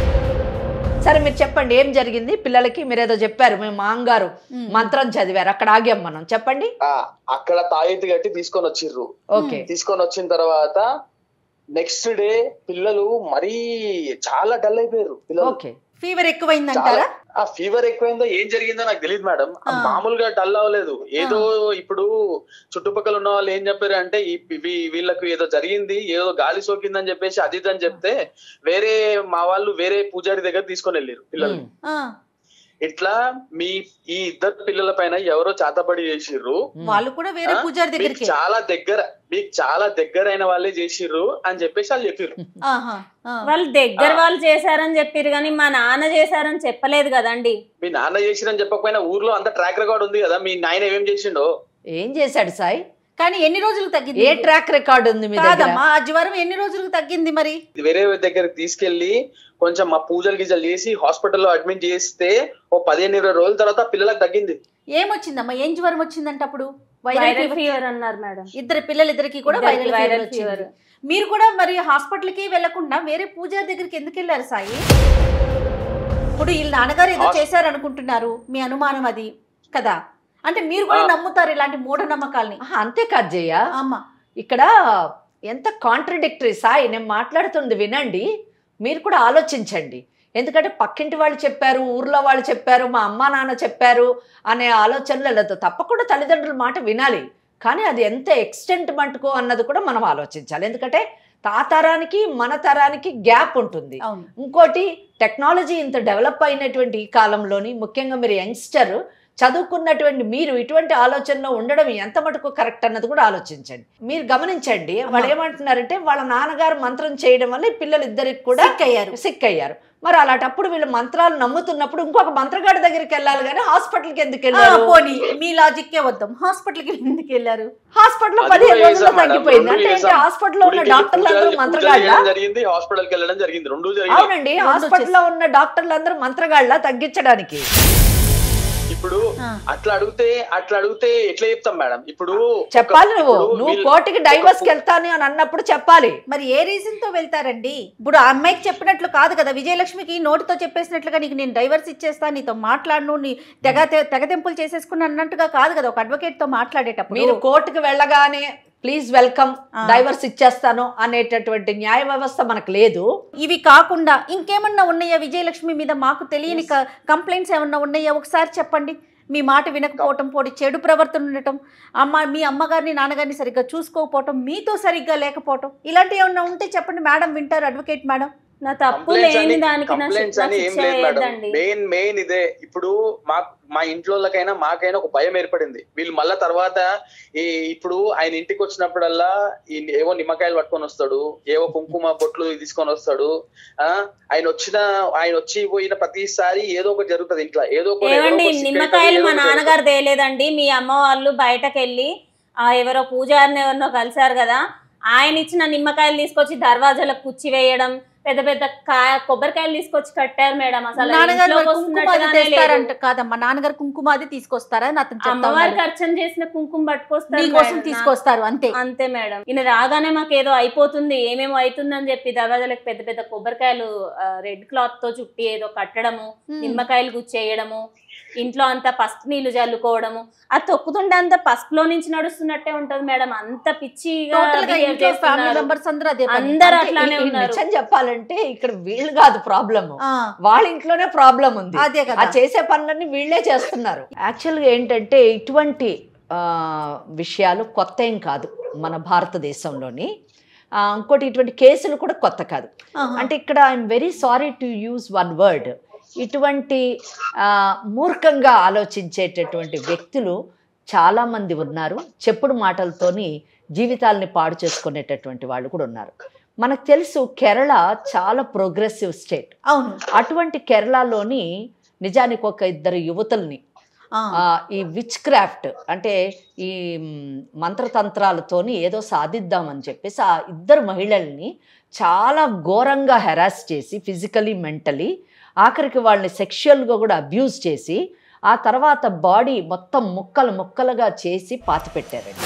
సరే మీరు చెప్పండి ఏం జరిగింది పిల్లలకి మీరు ఏదో చెప్పారు మేము మాంగారు మంత్రం చదివారు అక్కడ ఆగాం మనం చెప్పండి
ఆ, అక్కడ తాయెత్తు కట్టి తీసుకొని వచ్చిర్రు
ఓకే
తీసుకొని వచ్చిన తర్వాత నెక్స్ట్ డే పిల్లలు మరీ చాలా డల్ అయిపోయారు పిల్లలు
ఓకే
ఫీవర్
చాలా
ఎక్కువైందంటారా
ఆ ఫీవర్ ఎక్కువైందో ఏం జరిగిందో నాకు తెలియదు మేడం ఆ
ఆ.
మామూలుగా డల్ అవ్వలేదు ఏదో ఇప్పుడు చుట్టుపక్కల ఉన్న వాళ్ళు ఏం చెప్పారు అంటే ఈ వీ- వీళ్ళకు ఏదో జరిగింది ఏదో గాలి సోకిందని చెప్పేసి అది ఇది అని చెప్తే వేరే మా వాళ్ళు వేరే పూజారి దగ్గర తీసుకొని వెళ్ళారు పిల్లలు
ఉమ్,
ఆ,
ఇట్లా మీ ఈ ఇద్దరు పిల్లల పైన ఎవరో చాతబడి చేసిర్రు
ఉమ్.
వాళ్ళు కూడా వేరే
ఆ?
పూజారి
మీకు
దగ్గరికి
చాలా దగ్గర మీకు చాలా దగ్గరైన వాళ్ళే చేసిర్రు అని చెప్పేసి వాళ్ళు చెప్పారు
ఆహా, ఆ.
వాళ్ళు దగ్గర వాళ్ళు చేశారని చెప్పారు కానీ మా నాన్న చేశారని చెప్పలేదు కదండి
మీ నాన్న చేసిరని చెప్పకపోయినా ఊర్లో అంత ట్రాక్ రికార్డ్ ఉంది కదా మీ నాయన ఏమేం చేసిండో
ఏం చేశాడు సాయి
కానీ ఎన్ని రోజులు తగ్గింది
ఏ ట్రాక్ రికార్డ్ ఉంది మీ దగ్గర
కాదమ్మా ఆ జ్వరం ఎన్ని రోజులకు తగ్గింది మరి
వేరే దగ్గరికి తీసుకెళ్లి కొంచెం మా పూజలు గీజలు చేసి హాస్పిటల్లో అడ్మిట్ చేస్తే ఓ పదిహేను ఇరవై రోజుల తర్వాత పిల్లలకు తగ్గింది
ఏమొచ్చిందమ్మా ఏం జ్వరం వచ్చిందంట అప్పుడు వైరల్
వైరల్
ఫీవర్.
ఫీవర్ అన్నారు మేడం
ఇద్దరు పిల్లలిద్దరికి కూడా
ఇద్దరికి
వైరల్ ఫీవర్
వైరల్
వచ్చింది
ఫీవర్.
మీరు కూడా మరి హాస్పిటల్ కి వెళ్లకుండా వేరే పూజారి దగ్గరికి ఎందుకు వెళ్ళారు సాయి ఇప్పుడు వీళ్ళ నాన్నగారు ఏదో
హాస్-
చేశారు అనుకుంటున్నారు మీ అనుమానం అది కదా అంటే మీరు కూడా
ఆ.
నమ్ముతారు ఇలాంటి మూఢనమ్మకాల్ని
ఆహా, అంతేకాదు జయ
అమ్మా
ఇక్కడ ఎంత కాంట్రడిక్టరీ సాయి నేను మాట్లాడుతుంది వినండి మీరు కూడా ఆలోచించండి ఎందుకంటే పక్కింటి వాళ్ళు చెప్పారు ఊర్లో వాళ్ళు చెప్పారు మా అమ్మా నాన్న చెప్పారు అనే ఆలోచనలు లేదు తప్పకుండా తల్లిదండ్రుల మాట వినాలి కానీ అది ఎంత ఎక్స్టెంట్ మటుకు అన్నది కూడా మనం ఆలోచించాలి ఎందుకంటే ఆ తరానికి మన తరానికి గ్యాప్ ఉంటుంది
అవును
ఇంకోటి టెక్నాలజీ ఇంత డెవలప్ అయినటువంటి ఈ కాలంలోని ముఖ్యంగా మీరు యంగ్స్టర్ చదువుకున్నటువంటి మీరు ఇటువంటి ఆలోచనలో ఉండడం ఎంత మటుకు కరెక్ట్ అన్నది కూడా ఆలోచించండి మీరు గమనించండి వాళ్ళు ఏమంటున్నారంటే వాళ్ళ నాన్నగారు మంత్రం చేయడం వల్ల ఈ పిల్లలు ఇద్దరికి కూడా
సిక్ అయ్యారు
సిక్ అయ్యారు మరి అలాంటప్పుడు వీళ్ళు మంత్రాలు నమ్ముతున్నప్పుడు ఇంకొక మంత్రగాడి దగ్గరికి వెళ్ళాలి కానీ హాస్పిటల్కి ఎందుకు
ఆ,
వెళ్ళారు
పోనీ మీ లాజిక్కే వద్దాం హాస్పిటల్కి ఎందుకు వెళ్ళారు
హాస్పిటల్లో
అది
పదిహేను
కూడా
రోజుల్లో
చేసాం మేడం.
తగ్గిపోయింది
రెండు
అంటే ఏంటి
చేసాం.
హాస్పిటల్లో ఉన్న
గుడికి
డాక్టర్లు అందరూ
పూజలు- పూజలు
మంత్రగాళ్ళ
చేయడం జరిగింది హాస్పిటల్కి వెళ్ళడం జరిగింది రెండు జరిగింది
అవునండి
రెండు
హాస్పిటల్లో ఉన్న డాక్టర్లు అందరూ మంత్రగాళ్ళ తగ్గించడానికి
ఇప్పుడు
ఆ.
అట్లా అడిగితే అట్లా అడిగితే ఎట్లా చెప్తాం మేడం ఇప్పుడు
చెప్పాలి
ఒక-
నువ్వు
ఇప్పుడు
నువ్వు
వీళ్ళు-
కోర్టుకి డైవర్స్ కి వెళ్తాను అని అన్నప్పుడు చెప్పాలి
మరి ఏ రీజన్ తో వెళ్తారండి ఇప్పుడు ఆ అమ్మాయికి చెప్పినట్లు కాదు కదా విజయలక్ష్మికి నోటితో చెప్పేసినట్లుగా నీకు నేను డైవర్స్ ఇచ్చేస్తా నీతో మాట్లాడను నీ తెగ తె- తెగతెంపులు చేసేసుకుని అన్నట్టుగా కాదు కదా ఒక అడ్వకేట్ తో మాట్లాడేటప్పుడు
మీరు కోర్టుకి వెళ్ళగానే ప్లీజ్ వెల్కమ్
ఆ.
డైవర్స్ ఇచ్చేస్తాను అనేటటువంటి న్యాయ వ్యవస్థ మనకు లేదు
ఇవి కాకుండా ఇంకేమన్నా ఉన్నాయా విజయలక్ష్మి మీద మాకు తెలియని కంప్లైంట్స్ ఏమన్నా ఉన్నాయా ఒకసారి చెప్పండి మీ మాట వినకపోవటం పోటీ చెడు ప్రవర్తన ఉండటం అమ్మ మీ అమ్మగారిని నాన్నగారిని సరిగ్గా చూసుకోకపోవటం మీతో సరిగ్గా లేకపోవటం ఇలాంటివి ఏమన్నా ఉంటే చెప్పండి మేడం వింటారు అడ్వకేట్ మేడం
నా తప్పు
కంప్లైంట్స్
లేని
అని
దానికి నా
కంప్లైంట్స్ అని ఏం
శిక్ష
లేదు మేడం
వేయద్దండి
మెయిన్ మెయిన్ ఇదే ఇప్పుడు మా మా ఇంట్లోకైనా మాకైనా ఒక భయం ఏర్పడింది వీళ్ళు మళ్ళా తర్వాత ఈ ఇప్పుడు ఆయన ఇంటికి వచ్చినప్పుడల్లా ఈ ఏవో నిమ్మకాయలు పట్టుకొని వస్తాడు ఏవో కుంకుమ బొట్లు తీసుకొని వస్తాడు ఆ ఆయన వచ్చిన ఆయన వచ్చి పోయిన ప్రతిసారి ఏదో ఒకటి జరుగుతుంది ఇంట్లో ఏదో ఒకటి ఎవరో
ఏమండి
ఒకటి sick
నిమ్మకాయలు
అవుతారు,
మా
ఏదో ఒకటి
నాన్నగారు తేలేదండి మీ అమ్మ వాళ్ళు బయటకు వెళ్ళి ఆ ఎవరో పూజారిని ఎవరినో కలిశారు కదా ఆయన ఇచ్చిన నిమ్మకాయలు తీసుకొచ్చి దర్వాజాలకు కుచ్చి వేయడం పెద్ద పెద్ద కాయ కొబ్బరికాయలు తీసుకొచ్చి కట్టారు మేడం అసలు
నాన్నగారు
ఇంట్లోకి
మరి కుంకుమ అది
వస్తున్నట్టుగానే లేదు.
తెస్తారంట కాదమ్మా నాన్నగారు కుంకుమ అది తీసుకొస్తారా అని అతను చెప్తా
అమ్మవారికి
ఉన్నాడు.
అర్చన చేసిన కుంకుమ పట్టుకొస్తారు
మీకోసం
మేడం.
తీసుకొస్తారు అంతే
అంతే మేడం ఈయన రాగానే మాకు ఏదో అయిపోతుంది ఏమేమో అవుతుందని చెప్పి దర్వాజాలకు పెద్ద పెద్ద కొబ్బరికాయలు రెడ్ క్లాత్ తో చుట్టి ఏదో కట్టడము నిమ్మకాయలు గుచ్చేయడము ఇంట్లో అంతా పసుపు నీళ్లు జల్లుకోవడము అది తొక్కుతుంటే అంత పసుపులో నుంచి నడుస్తున్నట్టే ఉంటది మేడం అంత పిచ్చిగా
టోటల్ గా
behave
ఇంట్లో ఫ్యామిలీ
చేస్తున్నారు.
మెంబర్స్ అందరూ అదే పని.
అందరూ
అంటే
అట్లానే
ఈ- ఈ
ఉన్నారు
నిజం చెప్పాలంటే ఇక్కడ వీళ్ళు కాదు ప్రాబ్లమ్
ఆ,
వాళ్ళ ఇంట్లోనే ప్రాబ్లం ఉంది
అదే
ఆ
కదా
చేసే పనులన్నీ వీళ్ళే చేస్తున్నారు యాక్చువల్గా ఏంటంటే ఇటువంటి ఆ, విషయాలు కొత్త ఏం కాదు మన భారతదేశంలోని ఆ, ఇంకోటి ఇటువంటి కేసులు కూడా కొత్త కాదు
ఆహా.
అంటే ఇక్కడ I'm very sorry to use one word ఇటువంటి ఆ, మూర్ఖంగా ఆలోచించేటటువంటి వ్యక్తులు చాలామంది ఉన్నారు చెప్పుడు మాటలతోని జీవితాలని పాడు చేసుకునేటటువంటి వాళ్ళు కూడా ఉన్నారు మనకు తెలుసు కేరళ చాలా ప్రోగ్రెసివ్ స్టేట్
అవును
అటువంటి కేరళలోని నిజానికి ఒక ఇద్దరు యువతుల్ని
ఆ,
ఆ, ఈ విచ్ క్రాఫ్ట్ అంటే ఈ మ్, మంత్రతంత్రాలతోని ఏదో సాధిద్దామని చెప్పేసి ఆ ఇద్దరు మహిళల్ని చాలా ఘోరంగా హెరాస్ చేసి ఫిజికలీ మెంటలీ ఆఖరికి వాళ్ళని సెక్షువల్గా కూడా అబ్యూజ్ చేసి ఆ తర్వాత బాడీ మొత్తం ముక్కలు ముక్కలుగా చేసి పాతిపెట్టారండి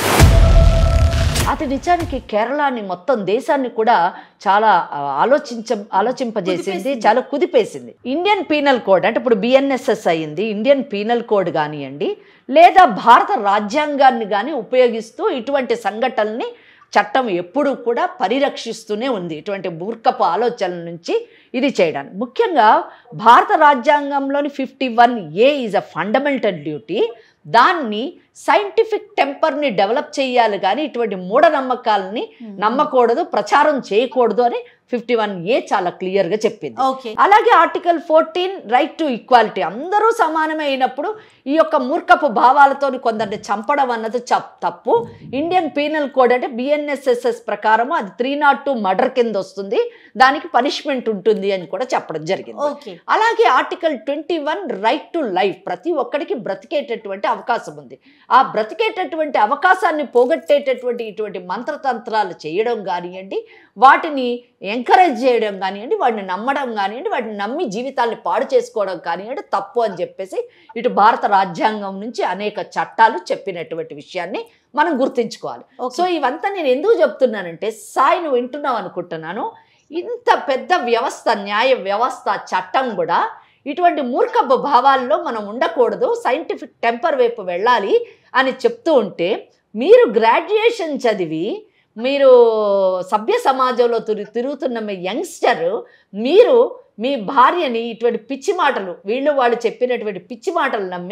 అది నిజానికి కేరళని మొత్తం దేశాన్ని కూడా చాలా ఆ, ఆలోచించ ఆలోచింపజేసింది
కుదిపేసింది.
చాలా కుదిపేసింది ఇండియన్ పీనల్ కోడ్ అంటే ఇప్పుడు బిఎన్ఎస్ఎస్ అయ్యింది ఇండియన్ పీనల్ కోడ్ కానివ్వండి లేదా భారత రాజ్యాంగాన్ని కానీ ఉపయోగిస్తూ ఇటువంటి సంఘటనల్ని చట్టం ఎప్పుడూ కూడా పరిరక్షిస్తూనే ఉంది ఇటువంటి మూర్ఖపు ఆలోచనల నుంచి ఇది చేయడానికి ముఖ్యంగా భారత రాజ్యాంగంలోని fifty one A is a fundamental duty దాన్ని సైంటిఫిక్ టెంపర్ని డెవలప్ చేయాలి కానీ ఇటువంటి మూఢనమ్మకాలని నమ్మకూడదు ప్రచారం చేయకూడదు అని ఫిఫ్టీ వన్ ఏ చాలా క్లియర్గా చెప్పింది
ఓకే
అలాగే article fourteen right to equality అందరూ సమానమే అయినప్పుడు ఈ యొక్క మూర్ఖపు భావాలతో కొందరిని చంపడం అన్నది చప్- తప్పు ఇండియన్ పీనల్ కోడ్ అంటే బిఎన్ఎస్ఎస్ఎస్ ప్రకారం అది త్రీ నాట్ టూ మర్డర్ కింద వస్తుంది దానికి పనిష్మెంట్ ఉంటుంది అని కూడా చెప్పడం జరిగింది
ఓకే
అలాగే article twenty one right to life ప్రతి ఒక్కడికి బ్రతికేటటువంటి అవకాశం ఉంది ఆ బ్రతికేటటువంటి అవకాశాన్ని పోగొట్టేటటువంటి ఇటువంటి మంత్రతంత్రాలు చేయడం కానివ్వండి వాటిని ఎంకరేజ్ చేయడం కానివ్వండి వాటిని నమ్మడం కానివ్వండి వాటిని నమ్మి జీవితాన్ని పాడు చేసుకోవడం కానివ్వండి తప్పు అని చెప్పేసి ఇటు భారత రాజ్యాంగం నుంచి అనేక చట్టాలు చెప్పినటువంటి విషయాన్ని మనం గుర్తించుకోవాలి
ఓకే.
సో ఇవంతా నేను ఎందుకు చెప్తున్నానంటే సాయి నువ్వు వింటున్నావు అనుకుంటున్నాను ఇంత పెద్ద వ్యవస్థ న్యాయ వ్యవస్థ చట్టం కూడా ఇటువంటి మూర్ఖపు భావాల్లో మనం ఉండకూడదు సైంటిఫిక్ టెంపర్ వైపు వెళ్ళాలి అని చెప్తూ ఉంటే మీరు గ్రాడ్యుయేషన్ చదివి మీరు సభ్య సమాజంలో తిరు తిరుగుతున్న మీ యంగ్స్టర్ మీరు మీ భార్యని ఇటువంటి పిచ్చి మాటలు వీళ్ళు వాళ్ళు చెప్పినటువంటి పిచ్చి మాటలు నమ్మి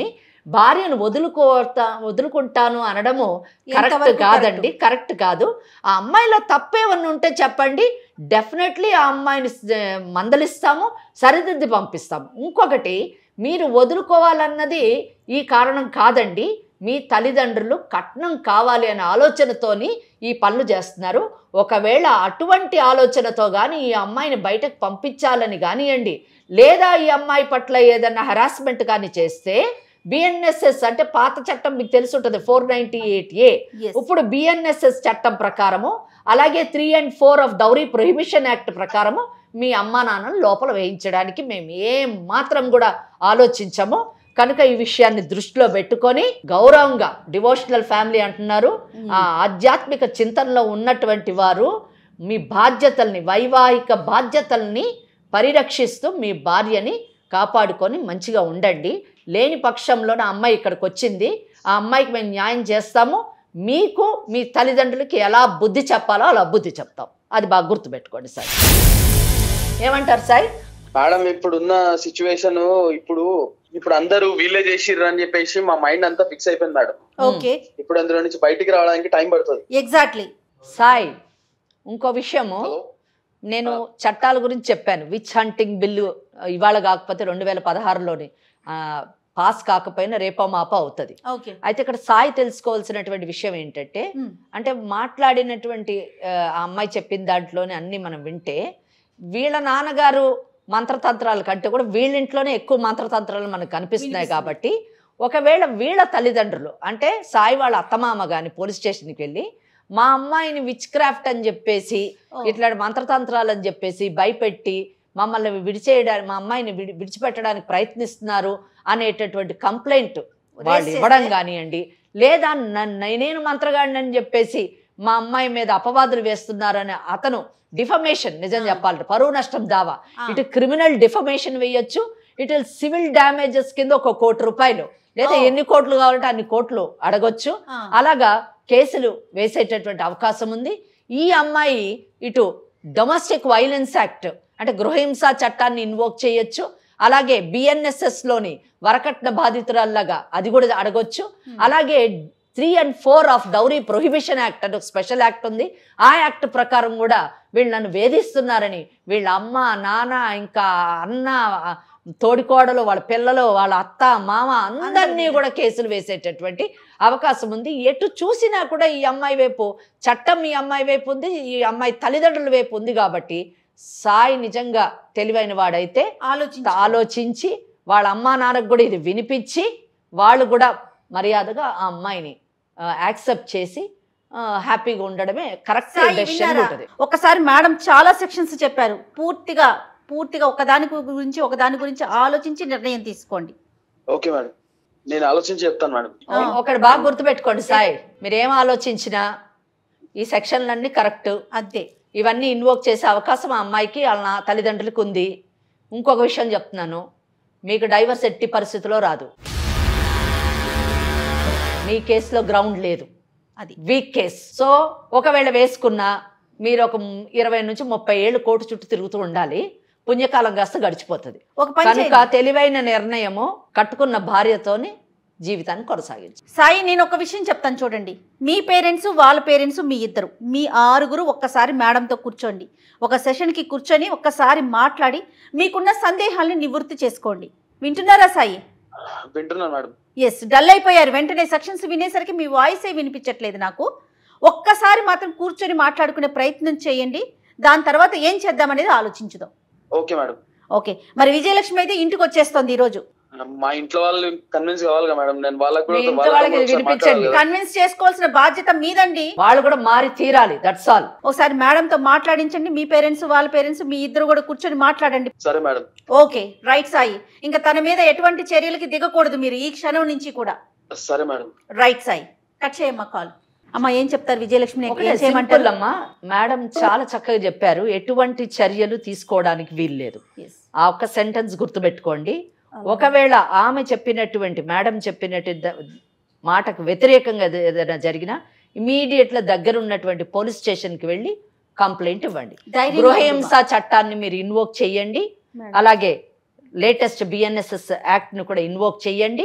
భార్యను వదులుకోతా వదులుకుంటాను అనడము కరెక్ట్
ఎంతవరకు
కాదండి కరెక్ట్ కాదు ఆ అమ్మాయిలో తప్పేమన్నా ఉంటే చెప్పండి డెఫినెట్లీ ఆ అమ్మాయిని స- మందలిస్తాము సరిదిద్ది పంపిస్తాము ఇంకొకటి మీరు వదులుకోవాలన్నది ఈ కారణం కాదండి మీ తల్లిదండ్రులు కట్నం కావాలి అనే ఆలోచనతోని ఈ పనులు చేస్తున్నారు ఒకవేళ అటువంటి ఆలోచనతో కానీ ఈ అమ్మాయిని బయటకు పంపించాలని కానివ్వండి లేదా ఈ అమ్మాయి పట్ల ఏదైనా హరాస్మెంట్ కానీ చేస్తే బిఎన్ఎస్ఎస్ అంటే పాత చట్టం మీకు తెలిసి ఉంటుంది four ninety eight A
Yes.
ఇప్పుడు బిఎన్ఎస్ఎస్ చట్టం ప్రకారము అలాగే three and four of dowry prohibition act ప్రకారము మీ అమ్మా నాన్నలు లోపల వేయించడానికి మేము ఏం మాత్రం కూడా ఆలోచించము కనుక ఈ విషయాన్ని దృష్టిలో పెట్టుకొని గౌరవంగా డివోషనల్ ఫ్యామిలీ అంటున్నారు ఆ ఆధ్యాత్మిక చింతనలో ఉన్నటువంటి వారు మీ బాధ్యతల్ని వైవాహిక బాధ్యతల్ని పరిరక్షిస్తూ మీ భార్యని కాపాడుకొని మంచిగా ఉండండి లేని పక్షంలో నా అమ్మాయి ఇక్కడికి వచ్చింది ఆ అమ్మాయికి మేము న్యాయం చేస్తాము మీకు మీ తల్లిదండ్రులకి ఎలా బుద్ధి చెప్పాలో అలా బుద్ధి చెప్తాం అది బాగా గుర్తుపెట్టుకోండి సార్ ఏమంటారు సార్
మేడం ఇప్పుడున్న సిచ్యువేషన్ ఇప్పుడు ఇప్పుడు అందరూ వీళ్ళే చేసిర్రు అని చెప్పేసి మా మైండ్ అంతా ఫిక్స్ అయిపోయింది మేడం
ఓకే
ఇప్పుడు అందులో నుంచి బయటికి రావడానికి టైం పడుతుంది
ఎగ్జాక్ట్లీ
సాయి ఇంకో విషయము
హలో
నేను చట్టాల గురించి చెప్పాను విచ్ హంటింగ్ బిల్లు ఇవాళ కాకపోతే రెండు వేల పదహారులోని పాస్ కాకపోయినా రేపో మాపో అవుతుంది
ఓకే
అయితే ఇక్కడ సాయి తెలుసుకోవాల్సినటువంటి విషయం ఏంటంటే అంటే మాట్లాడినటువంటి ఆ, ఆ అమ్మాయి చెప్పిన దాంట్లోనే అన్ని మనం వింటే వీళ్ళ నాన్నగారు మంత్రతంత్రాల కంటే కూడా వీళ్ళ ఇంట్లోనే ఎక్కువ మంత్రతంత్రాలు మనకు కనిపిస్తున్నాయి కాబట్టి ఒకవేళ వీళ్ళ తల్లిదండ్రులు అంటే సాయి వాళ్ళ అత్తమామ కానీ పోలీస్ స్టేషన్కి వెళ్ళి మా అమ్మాయిని విచ్ క్రాఫ్ట్ అని చెప్పేసి ఇట్లాంటి మంత్రతంత్రాలు అని చెప్పేసి భయపెట్టి మమ్మల్ని విడిచేయడానికి మా అమ్మాయిని విడి విడిచిపెట్టడానికి ప్రయత్నిస్తున్నారు అనేటటువంటి కంప్లైంట్ వాళ్ళు
చేస్తే-
ఇవ్వడం కానివ్వండి లేదా నన్ను నేను మంత్రగాడిని అని చెప్పేసి మా అమ్మాయి మీద అపవాదులు వేస్తున్నారని అతను డిఫమేషన్ నిజం
ఆ.
చెప్పాలంటే పరువు నష్టం దావా
ఆ.
ఇటు క్రిమినల్ డిఫమేషన్ వేయొచ్చు ఇటు సివిల్ డ్యామేజెస్ కింద ఒక కోటి రూపాయలు లేదా
ఓ.
ఎన్ని కోట్లు కావాలంటే అన్ని కోట్లు అడగొచ్చు అలాగా కేసులు వేసేటటువంటి అవకాశం ఉంది ఈ అమ్మాయి ఇటు డొమెస్టిక్ వైలెన్స్ యాక్ట్ అంటే గృహహింస చట్టాన్ని ఇన్వోక్ చేయొచ్చు అలాగే బిఎన్ఎస్ఎస్ లోని వరకట్న బాధితురాల్లాగా అది కూడా అడగొచ్చు అలాగే three and four of dowry prohibition act అంటే ఒక స్పెషల్ యాక్ట్ ఉంది ఆ యాక్ట్ ప్రకారం కూడా వీళ్ళు నన్ను వేధిస్తున్నారని వీళ్ళ అమ్మ నాన్న ఇంకా అన్న తోడికోడలు వాళ్ళ పిల్లలు వాళ్ళ అత్త మామ అందరినీ కూడా కేసులు వేసేటటువంటి అవకాశం ఉంది ఎటు చూసినా కూడా ఈ అమ్మాయి వైపు చట్టం ఈ అమ్మాయి వైపు ఉంది ఈ అమ్మాయి తల్లిదండ్రుల వైపు ఉంది కాబట్టి సాయి నిజంగా తెలివైన వాడైతే
ఆలోచించి
ఆలోచించి వాళ్ళ అమ్మా నాన్నకు కూడా ఇది వినిపించి వాళ్ళు కూడా మర్యాదగా ఆ అమ్మాయిని యాక్సెప్ట్ చేసి ఆ, హ్యాపీగా ఉండడమే కరెక్ట్
సాయి
డెసిషన్
విన్నారా?
ఉంటుంది
ఒకసారి మేడం చాలా సెక్షన్స్ చెప్పారు పూర్తిగా పూర్తిగా ఒకదాని గురించి ఒకదాని గురించి ఆలోచించి నిర్ణయం తీసుకోండి
ఓకే మేడం నేను ఆలోచించి చెప్తాను మేడం
ఆ.
ఒకటి బాగా గుర్తుపెట్టుకోండి సాయి మీరు ఏం ఆలోచించినా ఈ సెక్షన్లన్నీ కరెక్ట్
అదే
ఇవన్నీ ఇన్వోక్ చేసే అవకాశం ఆ అమ్మాయికి వాళ్ళ నా తల్లిదండ్రులకు ఉంది ఇంకొక విషయం చెప్తున్నాను మీకు డైవర్స్ ఎట్టి పరిస్థితిలో రాదు మీ కేసులో గ్రౌండ్ లేదు
అది
వీక్ కేస్ సో ఒకవేళ వేసుకున్నా మీరు ఒక ఇరవై నుంచి ముప్పై ఏళ్ళు కోర్టు చుట్టూ తిరుగుతూ ఉండాలి పుణ్యకాలం కాస్త గడిచిపోతుంది
ఒక పని
కనుక
చేయండి.
తెలివైన నిర్ణయము కట్టుకున్న భార్యతోని జీవితాన్ని కొనసాగించు
సాయి నేను ఒక విషయం చెప్తాను చూడండి మీ పేరెంట్స్ వాళ్ళ పేరెంట్స్ మీ ఇద్దరు మీ ఆరుగురు ఒక్కసారి మేడంతో కూర్చోండి ఒక సెషన్కి కూర్చొని ఒక్కసారి మాట్లాడి మీకున్న సందేహాల్ని నివృత్తి చేసుకోండి వింటున్నారా సాయి
వింటున్నాను మేడం
ఎస్ డల్ అయిపోయారు వెంటనే సెక్షన్స్ వినేసరికి మీ వాయిసే వినిపించట్లేదు నాకు ఒక్కసారి మాత్రం కూర్చొని మాట్లాడుకునే ప్రయత్నం చేయండి దాని తర్వాత ఏం చేద్దామనేది ఆలోచించుదాం
ఓకే మేడం
ఓకే మరి విజయలక్ష్మి అయితే ఇంటికి వచ్చేస్తోంది ఈరోజు
మా ఇంట్లో వాళ్ళు కన్విన్స్ కావాలిగా మేడం నేను వాళ్ళకి కూడా
మీ ఇంట్లో
వాళ్ళతో
వాళ్ళకి
ఒకసారి
వినిపించండి.
మాట్లాడాలి కదా.
కన్విన్స్ చేసుకోవాల్సిన బాధ్యత మీదండి
వాళ్ళు కూడా మారి తీరాలి దట్స్ ఆల్
ఒకసారి మేడంతో మాట్లాడించండి మీ పేరెంట్స్ వాళ్ళ పేరెంట్స్ మీ ఇద్దరు కూడా కూర్చొని మాట్లాడండి
సరే మేడం
ఓకే రైట్ సాయి ఇంకా తన మీద ఎటువంటి చర్యలకి దిగకూడదు మీరు ఈ క్షణం నుంచి కూడా
సరే మేడం
రైట్ సాయి కట్ చేయమ్మా కాల్ అమ్మా ఏం చెప్తారు విజయలక్ష్మి
ఒకటే
ఏం
సింపుల్
చేయమంటారు
అమ్మా మేడం చాలా చక్కగా చెప్పారు ఎటువంటి చర్యలు తీసుకోవడానికి వీలు లేదు
Yes.
ఆ ఒక్క సెంటెన్స్ గుర్తుపెట్టుకోండి ఒకవేళ ఆమె చెప్పినటువంటి మేడం చెప్పినట్టు ద- మాటకు వ్యతిరేకంగా ఏద- ఏదైనా జరిగినా ఇమీడియట్గా దగ్గర ఉన్నటువంటి పోలీస్ స్టేషన్కి వెళ్ళి కంప్లైంట్ ఇవ్వండి
ధైర్యంగా
గృహహింస చట్టాన్ని మీరు ఇన్వోక్ చేయండి అలాగే లేటెస్ట్ బిఎన్ఎస్ఎస్ యాక్ట్ను కూడా ఇన్వోక్ చేయండి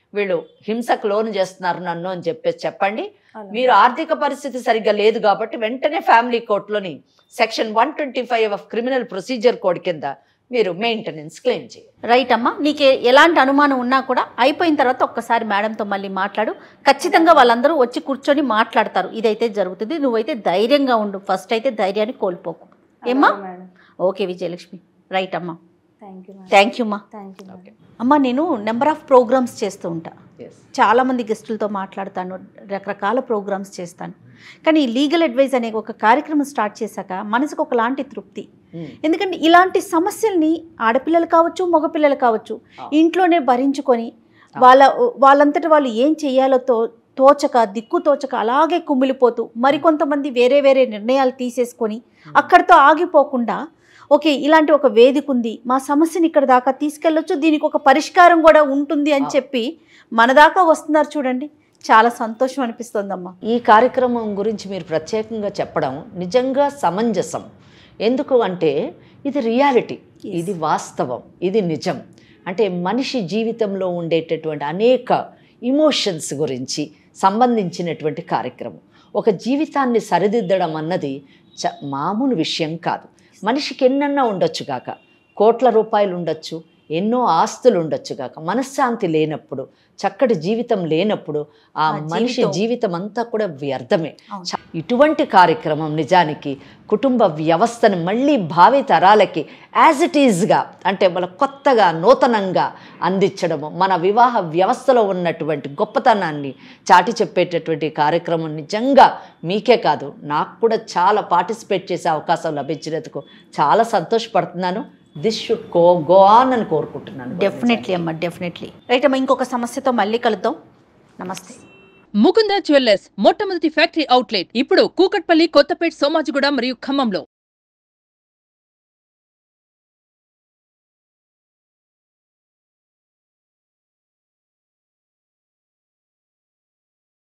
వీళ్ళు హింసకు లోను చేస్తున్నారు నన్ను అని చెప్పేసి చెప్పండి
అలాగే.
మీరు ఆర్థిక పరిస్థితి సరిగ్గా లేదు కాబట్టి వెంటనే ఫ్యామిలీ కోర్టులోని section one twenty five of criminal procedure code కింద మీరు మెయింటెనెన్స్ క్లెయిమ్ చేయాలి
రైట్ అమ్మా నీకు ఏ- ఎలాంటి అనుమానం ఉన్నా కూడా అయిపోయిన తర్వాత ఒక్కసారి మేడంతో మళ్ళీ మాట్లాడు ఖచ్చితంగా వాళ్ళందరూ వచ్చి కూర్చొని మాట్లాడతారు ఇదైతే జరుగుతుంది నువ్వైతే ధైర్యంగా ఉండు ఫస్ట్ అయితే ధైర్యాన్ని కోల్పోకు ఏమ్మా
అలాగే మేడం
ఓకే విజయలక్ష్మి రైట్ అమ్మా
thank you madam
thank you అమ్మా
థ్యాంక్ యూ మేడం
అమ్మా నేను నెంబర్ ఆఫ్ ప్రోగ్రామ్స్ చేస్తూ ఉంటా
ఎస్
చాలామంది గెస్టులతో మాట్లాడతాను రకరకాల ప్రోగ్రామ్స్ చేస్తాను కానీ ఈ లీగల్ అడ్వైజ్ అనే ఒక కార్యక్రమం స్టార్ట్ చేశాక మనసుకు ఒకలాంటి తృప్తి ఎందుకంటే ఇలాంటి సమస్యల్ని ఆడపిల్లలు కావచ్చు మగపిల్లలు కావచ్చు ఇంట్లోనే భరించుకొని వాళ్ళ వాళ్ళంతటి వాళ్ళు ఏం చేయాలో తో తోచక దిక్కు తోచక అలాగే కుమిలిపోతూ మరికొంతమంది వేరే వేరే నిర్ణయాలు తీసేసుకొని అక్కడితో ఆగిపోకుండా ఓకే ఇలాంటి ఒక వేదిక ఉంది మా సమస్యని ఇక్కడ దాకా తీసుకెళ్ళొచ్చు దీనికి ఒక పరిష్కారం కూడా ఉంటుంది అని చెప్పి మన దాకా వస్తున్నారు చూడండి చాలా సంతోషం అనిపిస్తుందమ్మా
ఈ కార్యక్రమం గురించి మీరు ప్రత్యేకంగా చెప్పడం నిజంగా సమంజసం ఎందుకు అంటే ఇది రియాలిటీ ఇది వాస్తవం ఇది నిజం అంటే మనిషి జీవితంలో ఉండేటటువంటి అనేక ఇమోషన్స్ గురించి సంబంధించినటువంటి కార్యక్రమం ఒక జీవితాన్ని సరిదిద్దడం అన్నది చ మామూలు విషయం కాదు మనిషికి ఎన్నన్నా ఉండొచ్చు కాక కోట్ల రూపాయలు ఉండొచ్చు ఎన్నో ఆస్తులు ఉండొచ్చు కాక మనశ్శాంతి లేనప్పుడు చక్కటి జీవితం లేనప్పుడు ఆ
ఆ
మనిషి
జీవితం-
జీవితం అంతా కూడా వ్యర్థమే
అవును.
చ- ఇటువంటి కార్యక్రమం నిజానికి కుటుంబ వ్యవస్థను మళ్ళీ భావి తరాలకి యాజ్ ఇట్ ఈజ్గా అంటే మన కొత్తగా నూతనంగా అందించడము మన వివాహ వ్యవస్థలో ఉన్నటువంటి గొప్పతనాన్ని చాటి చెప్పేటటువంటి కార్యక్రమం నిజంగా మీకే కాదు నాకు కూడా చాలా పార్టిసిపేట్ చేసే అవకాశం లభించినందుకు చాలా సంతోషపడుతున్నాను this should go go on అని కోరుకుంటున్నాను
డెఫినెట్లీ అమ్మా డెఫినెట్లీ రైట్ అమ్మా ఇంకొక సమస్యతో మళ్ళీ కలుద్దాం నమస్తే
ముకుంద జ్యువెల్లర్స్ మొట్టమొదటి ఫ్యాక్టరీ అవుట్లెట్ ఇప్పుడు కూకట్పల్లి కొత్తపేట్ సోమాజిగూడ మరియు ఖమ్మంలో